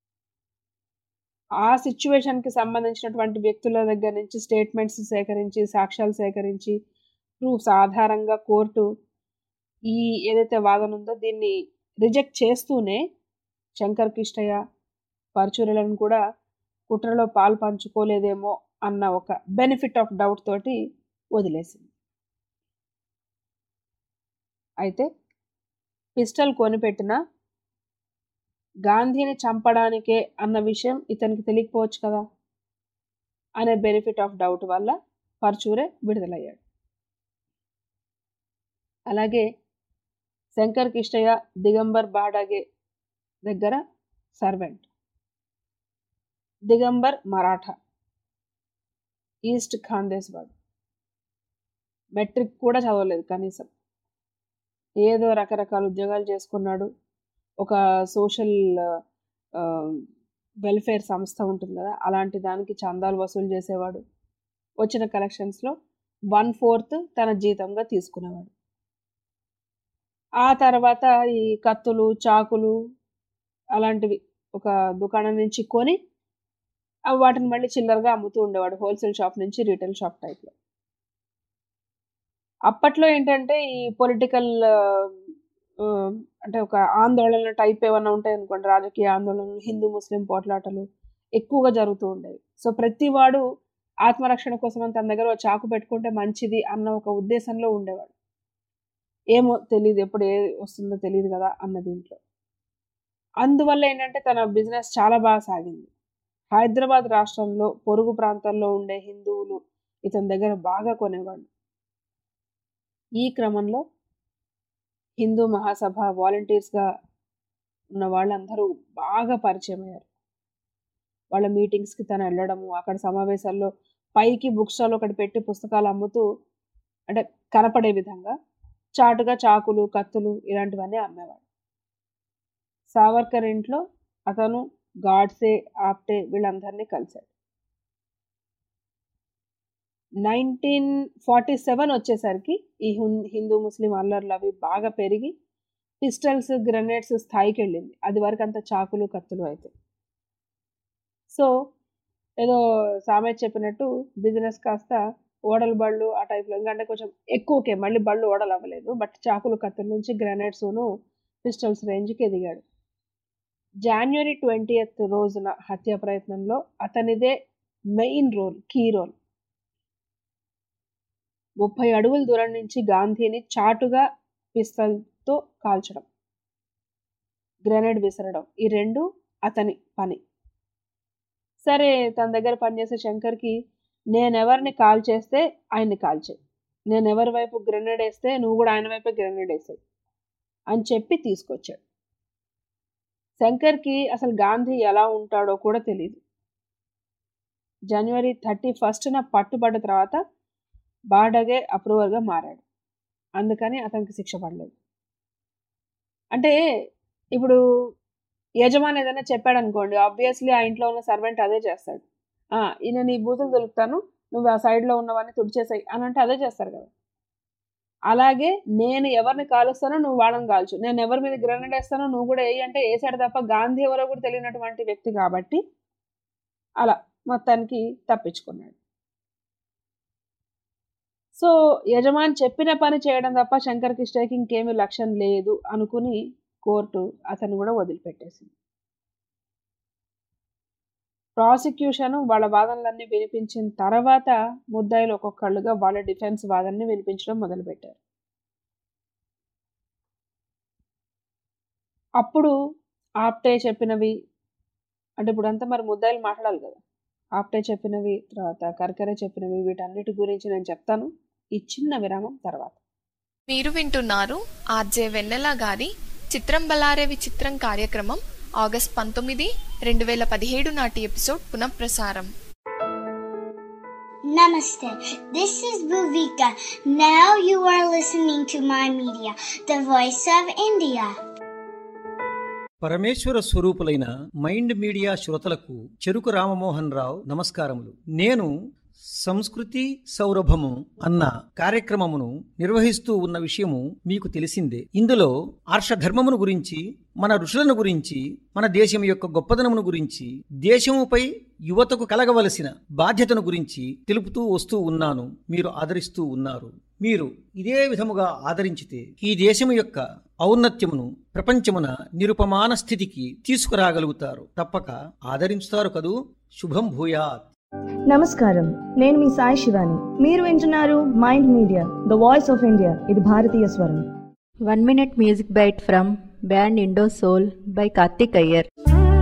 ఆ సిచ్యువేషన్కి సంబంధించినటువంటి వ్యక్తుల దగ్గర నుంచి స్టేట్మెంట్స్ సేకరించి సాక్ష్యాలు సేకరించి ప్రూఫ్స్ ఆధారంగా కోర్టు ఈ ఏదైతే వాదన ఉందో దీన్ని రిజెక్ట్ చేస్తూనే శంకర్ కిష్టయ్య పరచూరులను కూడా కుట్రలో పాలు పంచుకోలేదేమో అన్న ఒక బెనిఫిట్ ఆఫ్ డౌట్ తోటి వదిలేసింది అయితే పిస్టల్ కొనిపెట్టిన గాంధీని చంపడానికే అన్న విషయం ఇతనికి తెలియకపోవచ్చు కదా అనే బెనిఫిట్ ఆఫ్ డౌట్ వల్ల పరచూరే విడుదలయ్యాడు అలాగే శంకర్ కిష్టయ్య దిగంబర్ బాడాగే దగ్గర సర్వెంట్ దిగంబర్ మరాఠా ఈస్ట్ ఖాందేశ్ వాడు మెట్రిక్ కూడా చదవలేదు కనీసం ఏదో రకరకాల ఉద్యోగాలు చేసుకున్నాడు ఒక సోషల్ వెల్ఫేర్ సంస్థ ఉంటుంది కదా అలాంటి దానికి చందాలు వసూలు చేసేవాడు వచ్చిన కలెక్షన్స్లో వన్ ఫోర్త్ తన జీతంగా తీసుకునేవాడు ఆ తర్వాత ఈ కత్తులు చాకులు అలాంటివి ఒక దుకాణం నుంచి కొని వాటిని మళ్ళీ చిల్లరగా అమ్ముతూ ఉండేవాడు హోల్సేల్ షాప్ నుంచి రీటైల్ షాప్ టైప్లో అప్పట్లో ఏంటంటే ఈ పొలిటికల్ అంటే ఒక ఆందోళన టైప్ ఏమన్నా ఉంటాయి అనుకోండి రాజకీయ ఆందోళనలు హిందూ ముస్లిం పోట్లాటలు ఎక్కువగా జరుగుతూ ఉండేవి సో ప్రతి వాడు ఆత్మరక్షణ కోసం తన దగ్గర చాకు పెట్టుకుంటే మంచిది అన్న ఒక ఉద్దేశంలో ఉండేవాడు ఏమో తెలియదు ఎప్పుడు ఏ వస్తుందో తెలియదు కదా అన్న దీంట్లో అందువల్ల ఏంటంటే తన బిజినెస్ చాలా బాగా సాగింది హైదరాబాద్ రాష్ట్రంలో పొరుగు ప్రాంతాల్లో ఉండే హిందువులు ఇతని దగ్గర బాగా కొనేవాళ్ళు ఈ క్రమంలో హిందూ మహాసభ వాలంటీర్స్గా ఉన్న వాళ్ళందరూ బాగా పరిచయం అయ్యారు వాళ్ళ మీటింగ్స్కి తను వెళ్ళడము అక్కడ సమావేశాల్లో పైకి బుక్ స్టాల్ ఒకటి పెట్టి పుస్తకాలు అమ్ముతూ అంటే కనపడే విధంగా చాటుగా చాకులు కత్తులు ఇలాంటివన్నీ అమ్మేవాడు సావర్కర్ ఇంట్లో అతను గాడ్సే ఆప్టే వీళ్ళందరినీ కలిశాడు నైన్టీన్ ఫార్టీ సెవెన్ వచ్చేసరికి ఈ హిందూ ముస్లిం అల్లర్లు అవి బాగా పెరిగి పిస్టల్స్ గ్రెనేడ్స్ స్థాయికి వెళ్ళింది అది వరకు అంత చాకులు కత్తులు అయితే సో ఏదో సామెత చెప్పినట్టు బిజినెస్ కాస్త ఓడల బళ్ళు ఆ టైప్లో ఎందుకంటే కొంచెం ఎక్కువకే మళ్ళీ బళ్ళు ఓడలు అవ్వలేదు బట్ చాకులు కత్తుల నుంచి గ్రెనేడ్స్ను పిస్టల్స్ రేంజ్కి ఎదిగాడు జాన్వరి ట్వంటీ ఎత్ రోజున హత్య ప్రయత్నంలో అతనిదే మెయిన్ రోల్ కీ రోల్ ముప్పై అడుగుల దూరం నుంచి గాంధీని చాటుగా పిస్తల్తో కాల్చడం గ్రెనేడ్ విసరడం ఈ రెండు అతని పని సరే తన దగ్గర పనిచేసే శంకర్కి నేనెవరిని కాల్ చేస్తే ఆయన్ని కాల్చే నేను ఎవరి వైపు గ్రెనేడ్ వేస్తే నువ్వు కూడా ఆయన వైపు గ్రెనేడ్ వేసాయి అని చెప్పి తీసుకొచ్చాడు శంకర్కి అసలు గాంధీ ఎలా ఉంటాడో కూడా తెలియదు జనవరి థర్టీ ఫస్ట్న పట్టుబడ్డ తర్వాత బాడగే అప్రూవర్గా మారాడు అందుకని అతనికి శిక్ష పడలేదు అంటే ఇప్పుడు యజమాని ఏదైనా చెప్పాడు అనుకోండి ఆబ్వియస్లీ ఆ ఇంట్లో ఉన్న సర్వెంట్ అదే చేస్తాడు "ఆ, ఈయన నీ బూతులు దొరుకుతాను నువ్వు ఆ సైడ్లో ఉన్నవన్నీ తుడిచేసాయి అని అంటే అదే చేస్తారు కదా అలాగే నేను ఎవరిని కాలుస్తానో నువ్వు వాళ్ళని కాల్చు నేను ఎవరి మీద గ్రెనేడ్ వేస్తానో నువ్వు కూడా వేయి అంటే వేసాడు తప్ప గాంధీ ఎవరో కూడా తెలియనటువంటి వ్యక్తి కాబట్టి అలా మొత్తానికి తప్పించుకున్నాడు సో యజమాని చెప్పిన పని చేయడం తప్ప శంకర్ కిష్టయ్యకి ఇంకేమీ లక్ష్యం లేదు అనుకుని కోర్టు అతను కూడా వదిలిపెట్టేసింది ప్రాసిక్యూషన్ వాళ్ళ వాదనలన్నీ వినిపించిన తర్వాత ముద్దాయిలు ఒక్కొక్కళ్ళుగా వాళ్ళ డిఫెన్స్ వాదనని వినిపించడం మొదలుపెట్టారు అప్పుడు ఆప్టే చెప్పినవి అంటే ఇప్పుడంతా మరి ముద్దాయిలు మాట్లాడాలి కదా ఆప్టే చెప్పినవి తర్వాత కర్కరే చెప్పినవి వీటన్నిటి గురించి నేను చెప్తాను ఈ చిన్న విరామం తర్వాత మీరు వింటున్నారు ఆర్జే వెన్నెల గారి చిత్రం బలారే విచిత్రం కార్యక్రమం ఆగస్ట్ పంతొమ్మిది రెండు వేల పదిహేడు నాటి ఎపిసోడ్ పునఃప్రసారం Namaste. This is Bhuvika. Now you are listening to my media, the voice of India. పరమేశ్వర స్వరూపులైన మైండ్ మీడియా శ్రోతలకు చెరుకు రామమోహన్ రావు నమస్కారములు నేను సంస్కృతి సౌరభము అన్న కార్యక్రమమును నిర్వహిస్తూ ఉన్న విషయము మీకు తెలిసిందే ఇందులో ఆర్షధర్మమును గురించి మన ఋషులను గురించి మన దేశం యొక్క గొప్పదనమును గురించి దేశముపై యువతకు కలగవలసిన బాధ్యతను గురించి తెలుపుతూ వస్తూ ఉన్నాను మీరు ఆదరిస్తూ ఉన్నారు మీరు ఇదే విధముగా ఆదరించితే ఈ దేశము యొక్క ఔన్నత్యమును ప్రపంచమున నిరుపమాన స్థితికి తీసుకురాగలుగుతారు తప్పక ఆదరించుతారు కదూ శుభం భూయాత్ నమస్కారం నేను మీ సాయి శివాని మీరు వింటున్నారు mind media the voice of India ఇది భారతీయ స్వరం one minute music bite from band Indo Soul by Karthick Iyer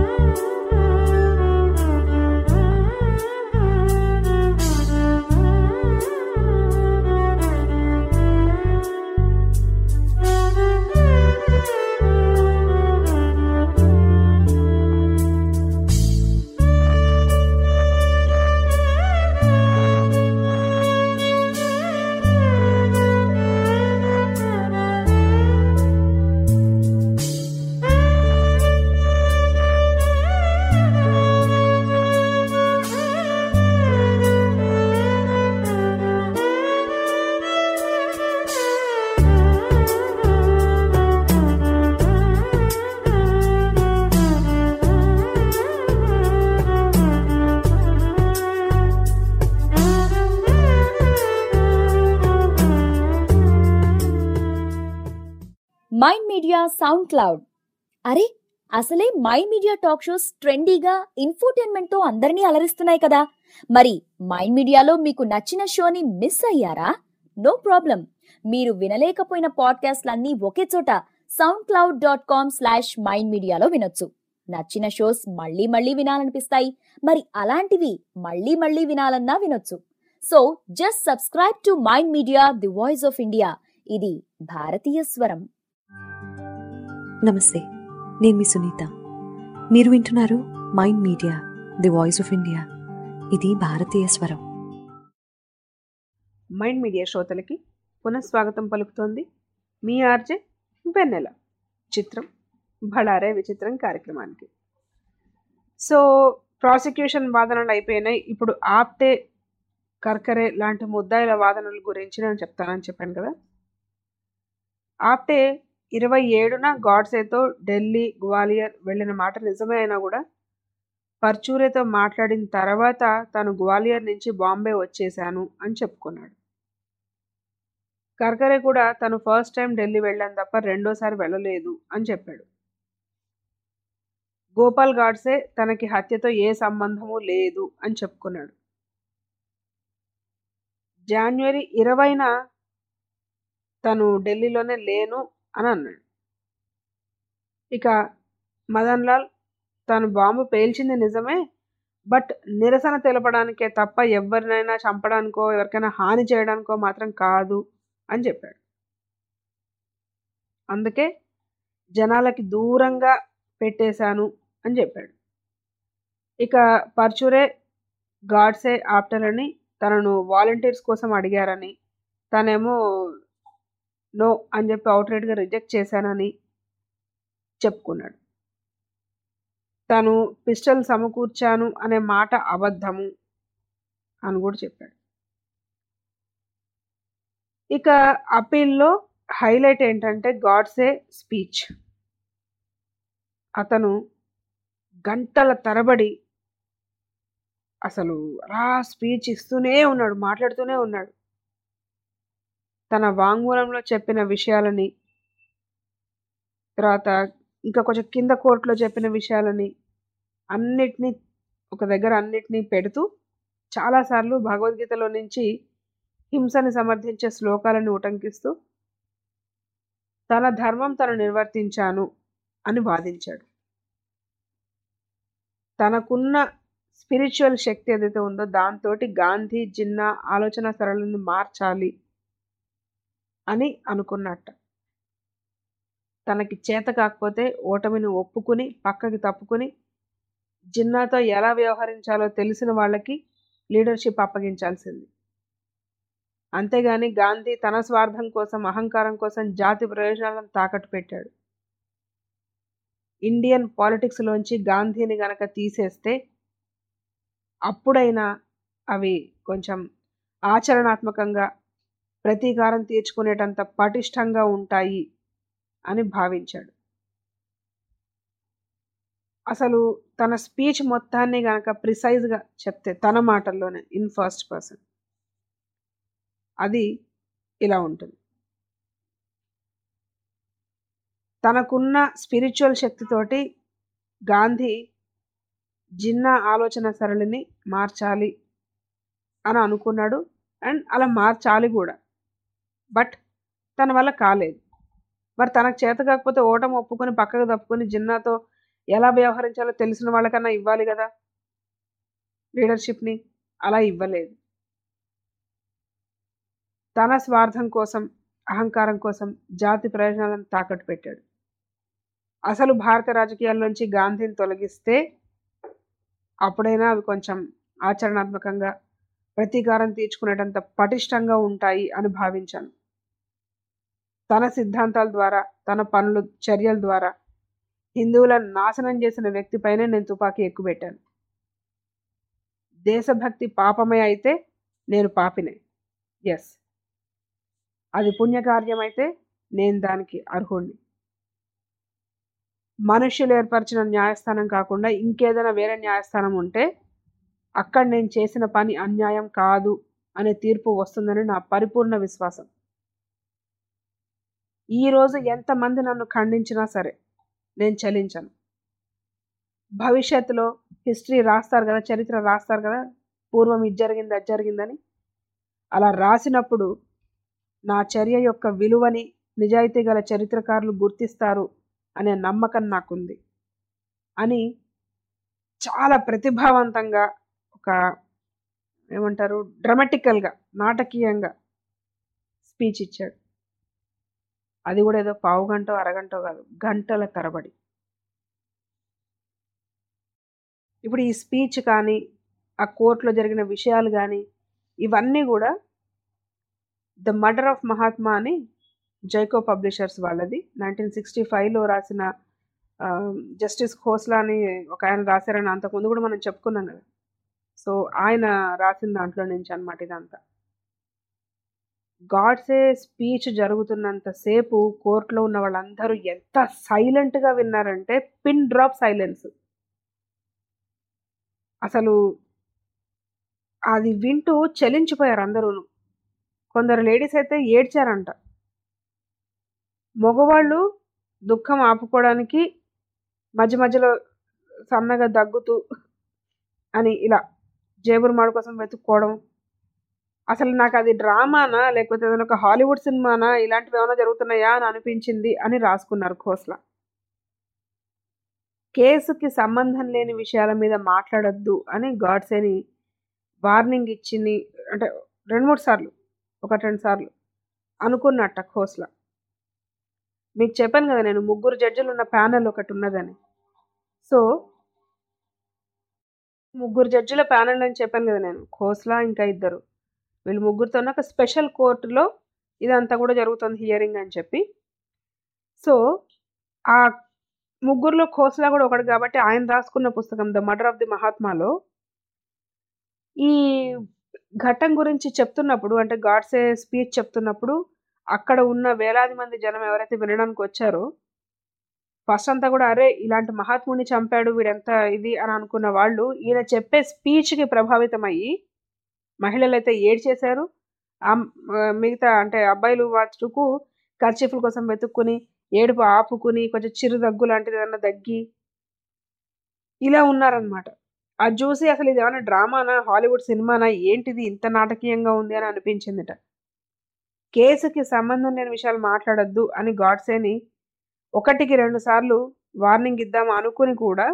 mind media SoundCloud అరే అసలే మైండ్ మీడియా టాక్ షోస్ ట్రెండీగా ఇన్ఫోటైన్మెంట్ తో అందరినీ అలరిస్తున్నాయి కదా మరి మైండ్ మీడియాలో మీకు నచ్చిన షోని మిస్ అయ్యారా నో ప్రాబ్లం మీరు వినలేకపోయిన పాడ్కాస్ట్లన్నీ ఒకే చోట SoundCloud dot com slash mind మీడియాలో వినొచ్చు నచ్చిన షోస్ మళ్ళీ మళ్ళీ వినాలనిపిస్తాయి మరి అలాంటివి మళ్ళీ మళ్ళీ వినాలన్నా వినొచ్చు so just subscribe to mind media the voice of India ఇది భారతీయ స్వరం నమస్తే నేను మీ సునీత మీరు వింటున్నారు mind media the voice of India ఇది భారతీయ స్వరం మైండ్ మీడియా శ్రోతలకి పునఃస్వాగతం పలుకుతోంది మీ ఆర్జే వెన్నెల చిత్రం భళారే విచిత్రం కార్యక్రమానికి సో ప్రాసిక్యూషన్ వాదనలు అయిపోయినాయి ఇప్పుడు ఆప్టే కర్కరే లాంటి ముద్దాయిల వాదనల గురించి నేను చెప్తానని చెప్పాను కదా ఆప్టే ఇరవై ఏడున గాడ్సేతో ఢిల్లీ గ్వాలియర్ వెళ్ళిన మాట నిజమే అయినా కూడా పర్చూరేతో మాట్లాడిన తర్వాత తాను గ్వాలియర్ నుంచి బాంబే వచ్చేశాను అని చెప్పుకున్నాడు కర్కరే కూడా తను ఫస్ట్ టైం ఢిల్లీ వెళ్ళాను తప్ప రెండోసారి వెళ్ళలేదు అని చెప్పాడు గోపాల్ గాడ్సే తనకి హత్యతో ఏ సంబంధము లేదు అని చెప్పుకున్నాడు జాన్వరి ఇరవైన తను ఢిల్లీలోనే లేను అని అన్నాడు ఇక మదన్ లాల్ తాను బాంబు పేల్చింది నిజమే బట్ నిరసన తెలపడానికే తప్ప ఎవరినైనా చంపడానికో ఎవరికైనా హాని చేయడానికో మాత్రం కాదు అని చెప్పాడు అందుకే జనాలకి దూరంగా పెట్టేశాను అని చెప్పాడు ఇక పర్చురే గాడ్సే ఆప్టర్ అని తనను వాలంటీర్స్ కోసం అడిగారని తనేమో నో అని చెప్పి అవుట్రైట్గా రిజెక్ట్ చేశానని చెప్పుకున్నాడు తను పిస్టల్ సమకూర్చాను అనే మాట అబద్ధము అని కూడా చెప్పాడు ఇక అపీల్లో హైలైట్ ఏంటంటే గాడ్సే స్పీచ్ అతను గంటల తరబడి అసలు రా స్పీచ్ ఇస్తూనే ఉన్నాడు మాట్లాడుతూనే ఉన్నాడు తన వాంగ్మూలంలో చెప్పిన విషయాలని తర్వాత ఇంకా కొంచెం కింద కోర్టులో చెప్పిన విషయాలని అన్నిటినీ ఒక దగ్గర అన్నిటినీ పెడుతూ చాలాసార్లు భగవద్గీతలో నుంచి హింసని సమర్థించే శ్లోకాలను ఉటంకిస్తూ తన ధర్మం తను నిర్వర్తించాను అని వాదించాడు తనకున్న స్పిరిచువల్ శక్తి ఏదైతే ఉందో దాంతో గాంధీ జిన్నా ఆలోచన సరళిని మార్చాలి అని అనుకున్నట్ట తనకి చేత కాకపోతే ఓటమిని ఒప్పుకుని పక్కకి తప్పుకుని జిన్నాతో ఎలా వ్యవహరించాలో తెలిసిన వాళ్ళకి లీడర్షిప్ అప్పగించాల్సింది అంతేగాని గాంధీ తన స్వార్థం కోసం అహంకారం కోసం జాతి ప్రయోజనాలను తాకట్టు పెట్టాడు ఇండియన్ పాలిటిక్స్లోంచి గాంధీని గనక తీసేస్తే అప్పుడైనా అవి కొంచెం ఆచరణాత్మకంగా ప్రతీకారం తీర్చుకునేటంత పటిష్టంగా ఉంటాయి అని భావించాడు అసలు తన స్పీచ్ మొత్తాన్ని గనక ప్రిసైజ్గా చెప్తే తన మాటల్లోనే ఇన్ ఫస్ట్ పర్సన్ అది ఇలా ఉంటుంది తనకున్న స్పిరిచువల్ శక్తితోటి గాంధీ జిన్నా ఆలోచన సరళిని మార్చాలి అని అనుకున్నాడు అండ్ అలా మార్చాలి కూడా బట్ తన వల్ల కాలేదు మరి తనకు చేత కాకపోతే ఓటమి ఒప్పుకొని పక్కకు తప్పుకొని జిన్నాతో ఎలా వ్యవహరించాలో తెలిసిన వాళ్ళకన్నా ఇవ్వాలి కదా లీడర్షిప్ని అలా ఇవ్వలేదు తన స్వార్థం కోసం అహంకారం కోసం జాతి ప్రయోజనాలను తాకట్టు పెట్టాడు అసలు భారత రాజకీయాల్లోంచి గాంధీని తొలగిస్తే అప్పుడైనా అవి కొంచెం ఆచరణాత్మకంగా ప్రతీకారం తీర్చుకునేటంత పటిష్టంగా ఉంటాయి అని భావించాను తన సిద్ధాంతాల ద్వారా తన పనులు చర్యల ద్వారా హిందువులను నాశనం చేసిన వ్యక్తిపైనే నేను తుపాకీ ఎక్కుపెట్టాను దేశభక్తి పాపమే అయితే నేను పాపినే ఎస్ అది పుణ్యకార్యం అయితే నేను దానికి అర్హుణ్ణి మనుష్యులు ఏర్పరిచిన న్యాయస్థానం కాకుండా ఇంకేదైనా వేరే న్యాయస్థానం ఉంటే అక్కడ నేను చేసిన పని అన్యాయం కాదు అనే తీర్పు వస్తుందని నా పరిపూర్ణ విశ్వాసం ఈరోజు ఎంతమంది నన్ను ఖండించినా సరే నేను చలించను భవిష్యత్తులో హిస్టరీ రాస్తారు కదా చరిత్ర రాస్తారు కదా పూర్వం ఇది జరిగింది అది జరిగిందని అలా రాసినప్పుడు నా చర్య యొక్క విలువని నిజాయితీ గల చరిత్రకారులు గుర్తిస్తారు అనే నమ్మకం నాకుంది అని చాలా ప్రతిభావంతంగా ఒక ఏమంటారు డ్రమాటికల్గా నాటకీయంగా స్పీచ్ ఇచ్చాడు అది కూడా ఏదో పావు గంట అరగంట కాదు గంటల తరబడి ఇప్పుడు ఈ స్పీచ్ కానీ ఆ కోర్టులో జరిగిన విషయాలు కానీ ఇవన్నీ కూడా ద మర్డర్ ఆఫ్ మహాత్మా అని జైకో పబ్లిషర్స్ వాళ్ళది నైన్టీన్ సిక్స్టీ ఫైవ్లో రాసిన జస్టిస్ ఖోస్లా అని ఒక ఆయన రాశారని అంతకుముందు కూడా మనం చెప్పుకున్నాం కదా సో ఆయన రాసిన దాంట్లో నుంచి అనమాట ఇదంతా గాడ్సే స్పీచ్ జరుగుతున్నంతసేపు కోర్టులో ఉన్న వాళ్ళందరూ ఎంత సైలెంట్గా విన్నారంటే పిన్ డ్రాప్ సైలెన్స్ అసలు అది వింటూ చలించిపోయారు అందరూను కొందరు లేడీస్ అయితే ఏడ్చారంట మగవాళ్ళు దుఃఖం ఆపుకోవడానికి మధ్య మధ్యలో సన్నగా దగ్గుతూ అని ఇలా జేబురు మాడు కోసం వెతుక్కోవడం అసలు నాకు అది డ్రామానా లేకపోతే ఏదైనా ఒక హాలీవుడ్ సినిమానా ఇలాంటివి ఏమైనా జరుగుతున్నాయా అని అనిపించింది అని రాసుకున్నారు ఖోస్లా కేసుకి సంబంధం లేని విషయాల మీద మాట్లాడొద్దు అని గాడ్సేని వార్నింగ్ ఇచ్చింది అంటే రెండు మూడు సార్లు ఒకటి రెండు సార్లు అనుకున్నట్ట ఖోస్లా మీకు చెప్పాను కదా నేను ముగ్గురు జడ్జిలు ఉన్న ప్యానెల్ ఒకటి ఉన్నదని సో ముగ్గురు జడ్జిల ప్యానెల్ అని చెప్పాను కదా నేను ఖోస్లా ఇంకా ఇద్దరు వీళ్ళు ముగ్గురితో ఒక స్పెషల్ కోర్టులో ఇదంతా కూడా జరుగుతుంది హియరింగ్ అని చెప్పి సో ఆ ముగ్గురులో ఖోస్లా కూడా ఒకటి కాబట్టి ఆయన రాసుకున్న పుస్తకం ద మర్డర్ ఆఫ్ ది మహాత్మాలో ఈ ఘట్టం గురించి చెప్తున్నప్పుడు అంటే గాడ్సే స్పీచ్ చెప్తున్నప్పుడు అక్కడ ఉన్న వేలాది మంది జనం ఎవరైతే వినడానికి వచ్చారో ఫస్ట్ అంతా కూడా అరే ఇలాంటి మహాత్ముడిని చంపాడు వీడెంత ఇది అని అనుకున్న వాళ్ళు ఈయన చెప్పే స్పీచ్కి ప్రభావితం అయ్యి మహిళలు అయితే ఏడ్చేశారు అమ్- ఆ, మిగతా అంటే అబ్బాయిలు వాటుకు ఖర్చీఫ్ల కోసం వెతుక్కుని ఏడుపు ఆపుకుని కొంచెం చిరు దగ్గు లాంటిది ఏదన్నా దగ్గి ఇలా ఉన్నారనమాట అది చూసి అసలు ఇది ఏమైనా డ్రామానా హాలీవుడ్ సినిమానా ఏంటిది ఇంత నాటకీయంగా ఉంది అని అనిపించిందిట కేసుకి సంబంధం లేని విషయాలు మాట్లాడొద్దు అని గాడ్సేని ఒకటికి రెండు సార్లు వార్నింగ్ ఇద్దాం అనుకుని కూడా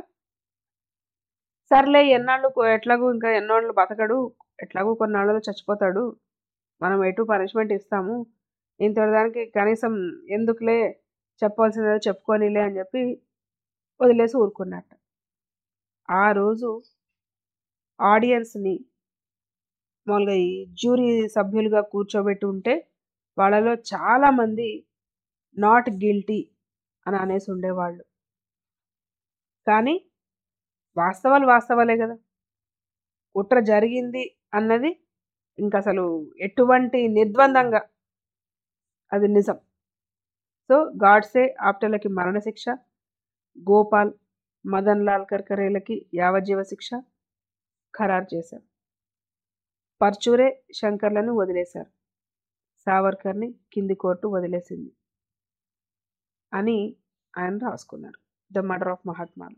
సర్లే ఎన్నాళ్ళు కో- ఎట్లాగూ ఇంకా ఎన్నాళ్ళు బతకడు ఎట్లాగూ కొన్నాళ్ళలో చచ్చిపోతాడు మనం ఎటు పనిష్మెంట్ ఇస్తాము ఇంతదానికి కనీసం ఎందుకులే చెప్పాల్సిందో చెప్పుకోనిలే అని చెప్పి వదిలేసి ఊరుకున్నట్ట ఆ రోజు ఆడియన్స్ని మామూలుగా ఈ జ్యూరీ సభ్యులుగా కూర్చోబెట్టి ఉంటే వాళ్ళలో చాలామంది నాట్ గిల్టీ అని అనేసి ఉండేవాళ్ళు కానీ వాస్తవాలు వాస్తవాలే కదా కుట్ర జరిగింది అన్నది ఇంకా అసలు ఎటువంటి నిర్ద్వందంగా అది నిజం సో గాడ్సే ఆప్టలకి మరణశిక్ష గోపాల్ మదన్ లాల్ కర్కరేలకి యావజ్జీవ శిక్ష ఖరారు చేశారు పర్చూరే శంకర్లను వదిలేశారు సావర్కర్ని కింది కోర్టు వదిలేసింది అని ఆయన రాసుకున్నారు ద మర్డర్ ఆఫ్ మహాత్మాలు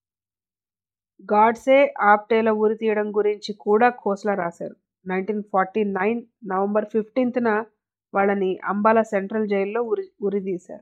గాడ్సే ఆప్టేల ఉరి తీయడం గురించి కూడా ఖోస్లా రాశారు నైన్టీన్ ఫార్టీ నైన్ నవంబర్ ఫిఫ్టీన్త్న వాళ్ళని అంబాలా సెంట్రల్ జైల్లో ఉరి ఉరి తీశారు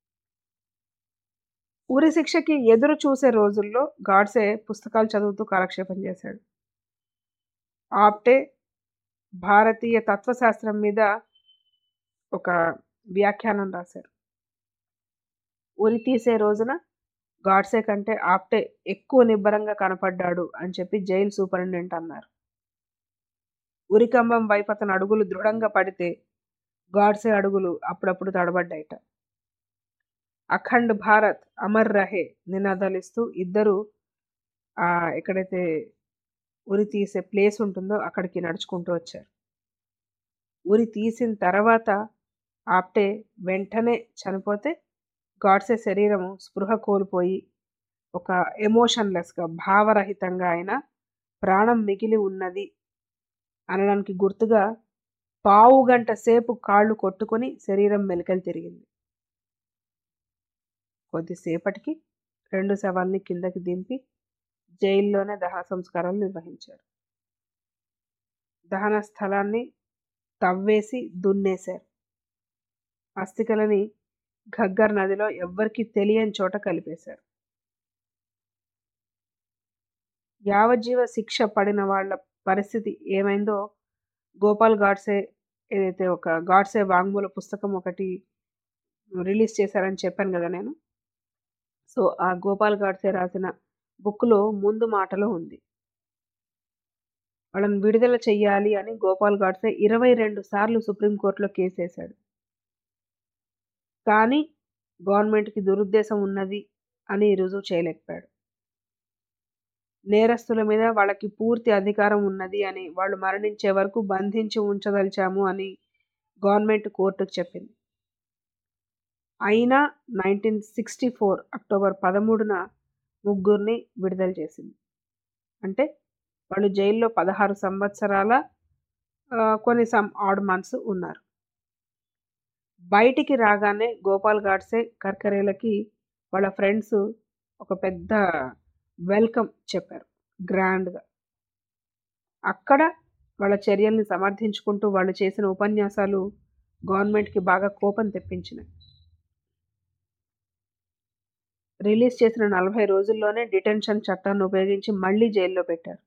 ఉరి శిక్షకి ఎదురు చూసే రోజుల్లో గాడ్సే పుస్తకాలు చదువుతూ కాలక్షేపం చేశాడు ఆప్టే భారతీయ తత్వశాస్త్రం మీద ఒక వ్యాఖ్యానం రాశారు ఉరి తీసే రోజున గాడ్సే కంటే ఆప్టే ఎక్కువ నిబ్బరంగా కనపడ్డాడు అని చెప్పి జైలు సూపరింటెండెంట్ అన్నారు ఉరికంబం వైపు అతని అడుగులు దృఢంగా పడితే గాడ్సే అడుగులు అప్పుడప్పుడు తడబడ్డాయిట అఖండ్ భారత్ అమర్ రహే నినాదాలు ఇస్తూ ఇద్దరు ఆ ఎక్కడైతే ఉరి తీసే ప్లేస్ ఉంటుందో అక్కడికి నడుచుకుంటూ వచ్చారు ఉరి తీసిన తర్వాత ఆప్టే వెంటనే చనిపోతే గాడ్సే శరీరము స్పృహ కోల్పోయి ఒక ఎమోషన్లెస్గా భావరహితంగా ఆయన ప్రాణం మిగిలి ఉన్నది అనడానికి గుర్తుగా పావు గంట సేపు కాళ్ళు కొట్టుకొని శరీరం మెలికలు తిరిగింది కొద్దిసేపటికి రెండు శవాల్ని కిందకి దింపి జైల్లోనే దహన సంస్కారాలు నిర్వహించారు దహన స్థలాన్ని తవ్వేసి దున్నేశారు అస్థికలని ఘగ్గర్ నదిలో ఎవ్వరికీ తెలియని చోట కలిపేశారు యావజ్జీవ శిక్ష పడిన వాళ్ళ పరిస్థితి ఏమైందో గోపాల్ గాడ్సే ఏదైతే ఒక గాడ్సే వాంగ్మూల పుస్తకం ఒకటి రిలీజ్ చేశారని చెప్పాను కదా నేను సో ఆ గోపాల్ గాడ్సే రాసిన బుక్లో ముందు మాటలో ఉంది వాళ్ళని విడుదల చెయ్యాలి అని గోపాల్ గాడ్సే ఇరవై రెండు సార్లు సుప్రీంకోర్టులో కేసు వేశాడు కానీ గవర్నమెంట్కి దురుద్దేశం ఉన్నది అని రుజువు చేయలేకపోయాడు నేరస్తుల మీద వాళ్ళకి పూర్తి అధికారం ఉన్నది అని వాళ్ళు మరణించే వరకు బంధించి ఉంచదలిచాము అని గవర్నమెంట్ కోర్టుకు చెప్పింది అయినా నైన్టీన్ సిక్స్టీ ఫోర్ అక్టోబర్ పదమూడున ముగ్గురిని విడుదల చేసింది అంటే వాళ్ళు జైల్లో పదహారు సంవత్సరాల ఆ, కొన్ని సమ్ ఆడ్ మంత్స్ ఉన్నారు బయటికి రాగానే గోపాల్ గాడ్సే కర్కరేలకి వాళ్ళ ఫ్రెండ్స్ ఒక పెద్ద వెల్కమ్ చెప్పారు గ్రాండ్గా అక్కడ వాళ్ళ చర్యల్ని సమర్థించుకుంటూ వాళ్ళు చేసిన ఉపన్యాసాలు గవర్నమెంట్కి బాగా కోపం తెప్పించినాయి రిలీజ్ చేసిన నలభై రోజుల్లోనే డిటెన్షన్ చట్టాన్ని ఉపయోగించి మళ్ళీ జైల్లో పెట్టారు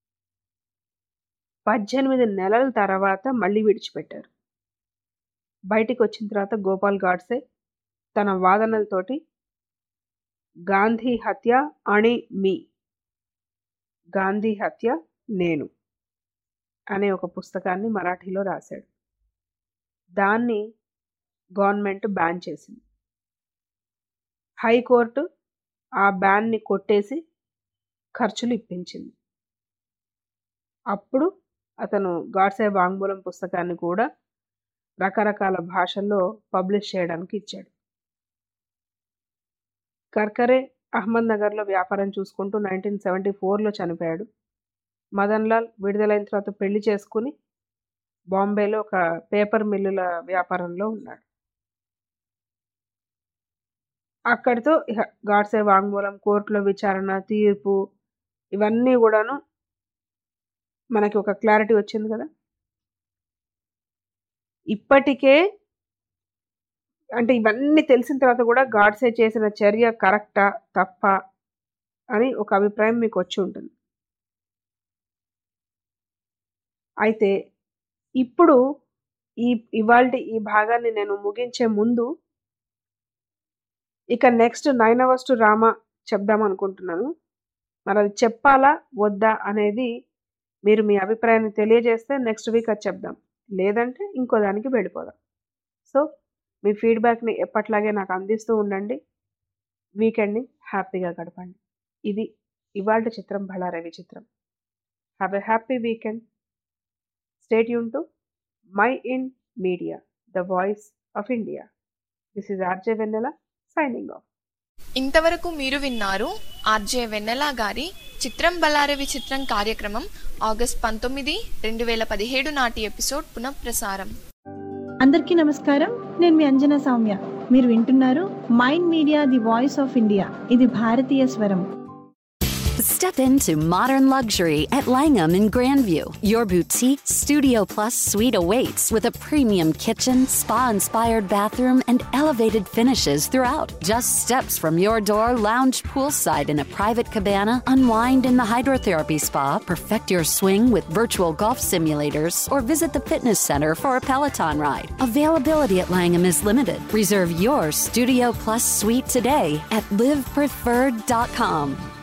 పద్దెనిమిది నెలల తర్వాత మళ్ళీ విడిచిపెట్టారు బయటికి వచ్చిన తర్వాత గోపాల్ గాడ్సే తన వాదనలతోటి గాంధీ హత్య అణి మీ గాంధీ హత్య నేను అనే ఒక పుస్తకాన్ని మరాఠీలో రాశాడు దాన్ని గవర్నమెంట్ బ్యాన్ చేసింది హైకోర్టు ఆ బ్యాన్ని కొట్టేసి ఖర్చులు ఇప్పించింది అప్పుడు అతను గాడ్సే వాంగ్మూలం పుస్తకాన్ని కూడా రకరకాల భాషల్లో పబ్లిష్ చేయడానికి ఇచ్చాడు కర్కరే అహ్మద్ నగర్లో వ్యాపారం చూసుకుంటూ నైన్టీన్ సెవెంటీ ఫోర్లో చనిపోయాడు మదన్ లాల్ విడుదలైన తర్వాత పెళ్లి చేసుకుని బాంబేలో ఒక పేపర్ మిల్లుల వ్యాపారంలో ఉన్నాడు అక్కడితో ఇహ గాడ్సే వాంగ్మూలం కోర్టులో విచారణ తీర్పు ఇవన్నీ కూడాను మనకి ఒక క్లారిటీ వచ్చింది కదా ఇప్పటికే అంటే ఇవన్నీ తెలిసిన తర్వాత కూడా గాడ్సే చేసిన చర్య కరెక్టా తప్ప అని ఒక అభిప్రాయం మీకు వచ్చి ఉంటుంది అయితే ఇప్పుడు ఈ ఇవాళ ఈ భాగాన్ని నేను ముగించే ముందు ఇక next nine hours to Rama చెప్దాం అనుకుంటున్నాను మరి అది చెప్పాలా వద్దా అనేది మీరు మీ అభిప్రాయాన్ని తెలియజేస్తే నెక్స్ట్ వీక్ అది చెప్దాం లేదంటే ఇంకో దానికి వెళ్ళిపోదాం సో మీ ఫీడ్బ్యాక్ని ఎప్పట్లాగే నాకు అందిస్తూ ఉండండి వీకెండ్ని హ్యాపీగా గడపండి ఇది ఇవాళ చిత్రం బళారవి చిత్రం have a happy weekend stay యూన్ to mind media the voice of India this is RJ Vennela signing off ఇంతవరకు మీరు విన్నారు ఆర్జే వెన్నెల గారి చిత్రం బలారవి చిత్రం కార్యక్రమం ఆగస్ట్ పంతొమ్మిది రెండు వేల పదిహేడు నాటి ఎపిసోడ్ పునఃప్రసారం అందరికీ నమస్కారం నేను మీ అంజనా సౌమ్య మీరు వింటున్నారు mind media the voice of India ఇది భారతీయ స్వరం Step into modern luxury at Langham in Grandview. Your boutique Studio Plus suite awaits with a premium kitchen, spa inspired bathroom, and elevated finishes throughout. Just steps from your door, lounge poolside in a private cabana, unwind in the hydrotherapy spa, perfect your swing with virtual golf simulators, or visit the fitness center for a Peloton ride. Availability at Langham is limited. Reserve your Studio Plus suite today at livepreferred.com.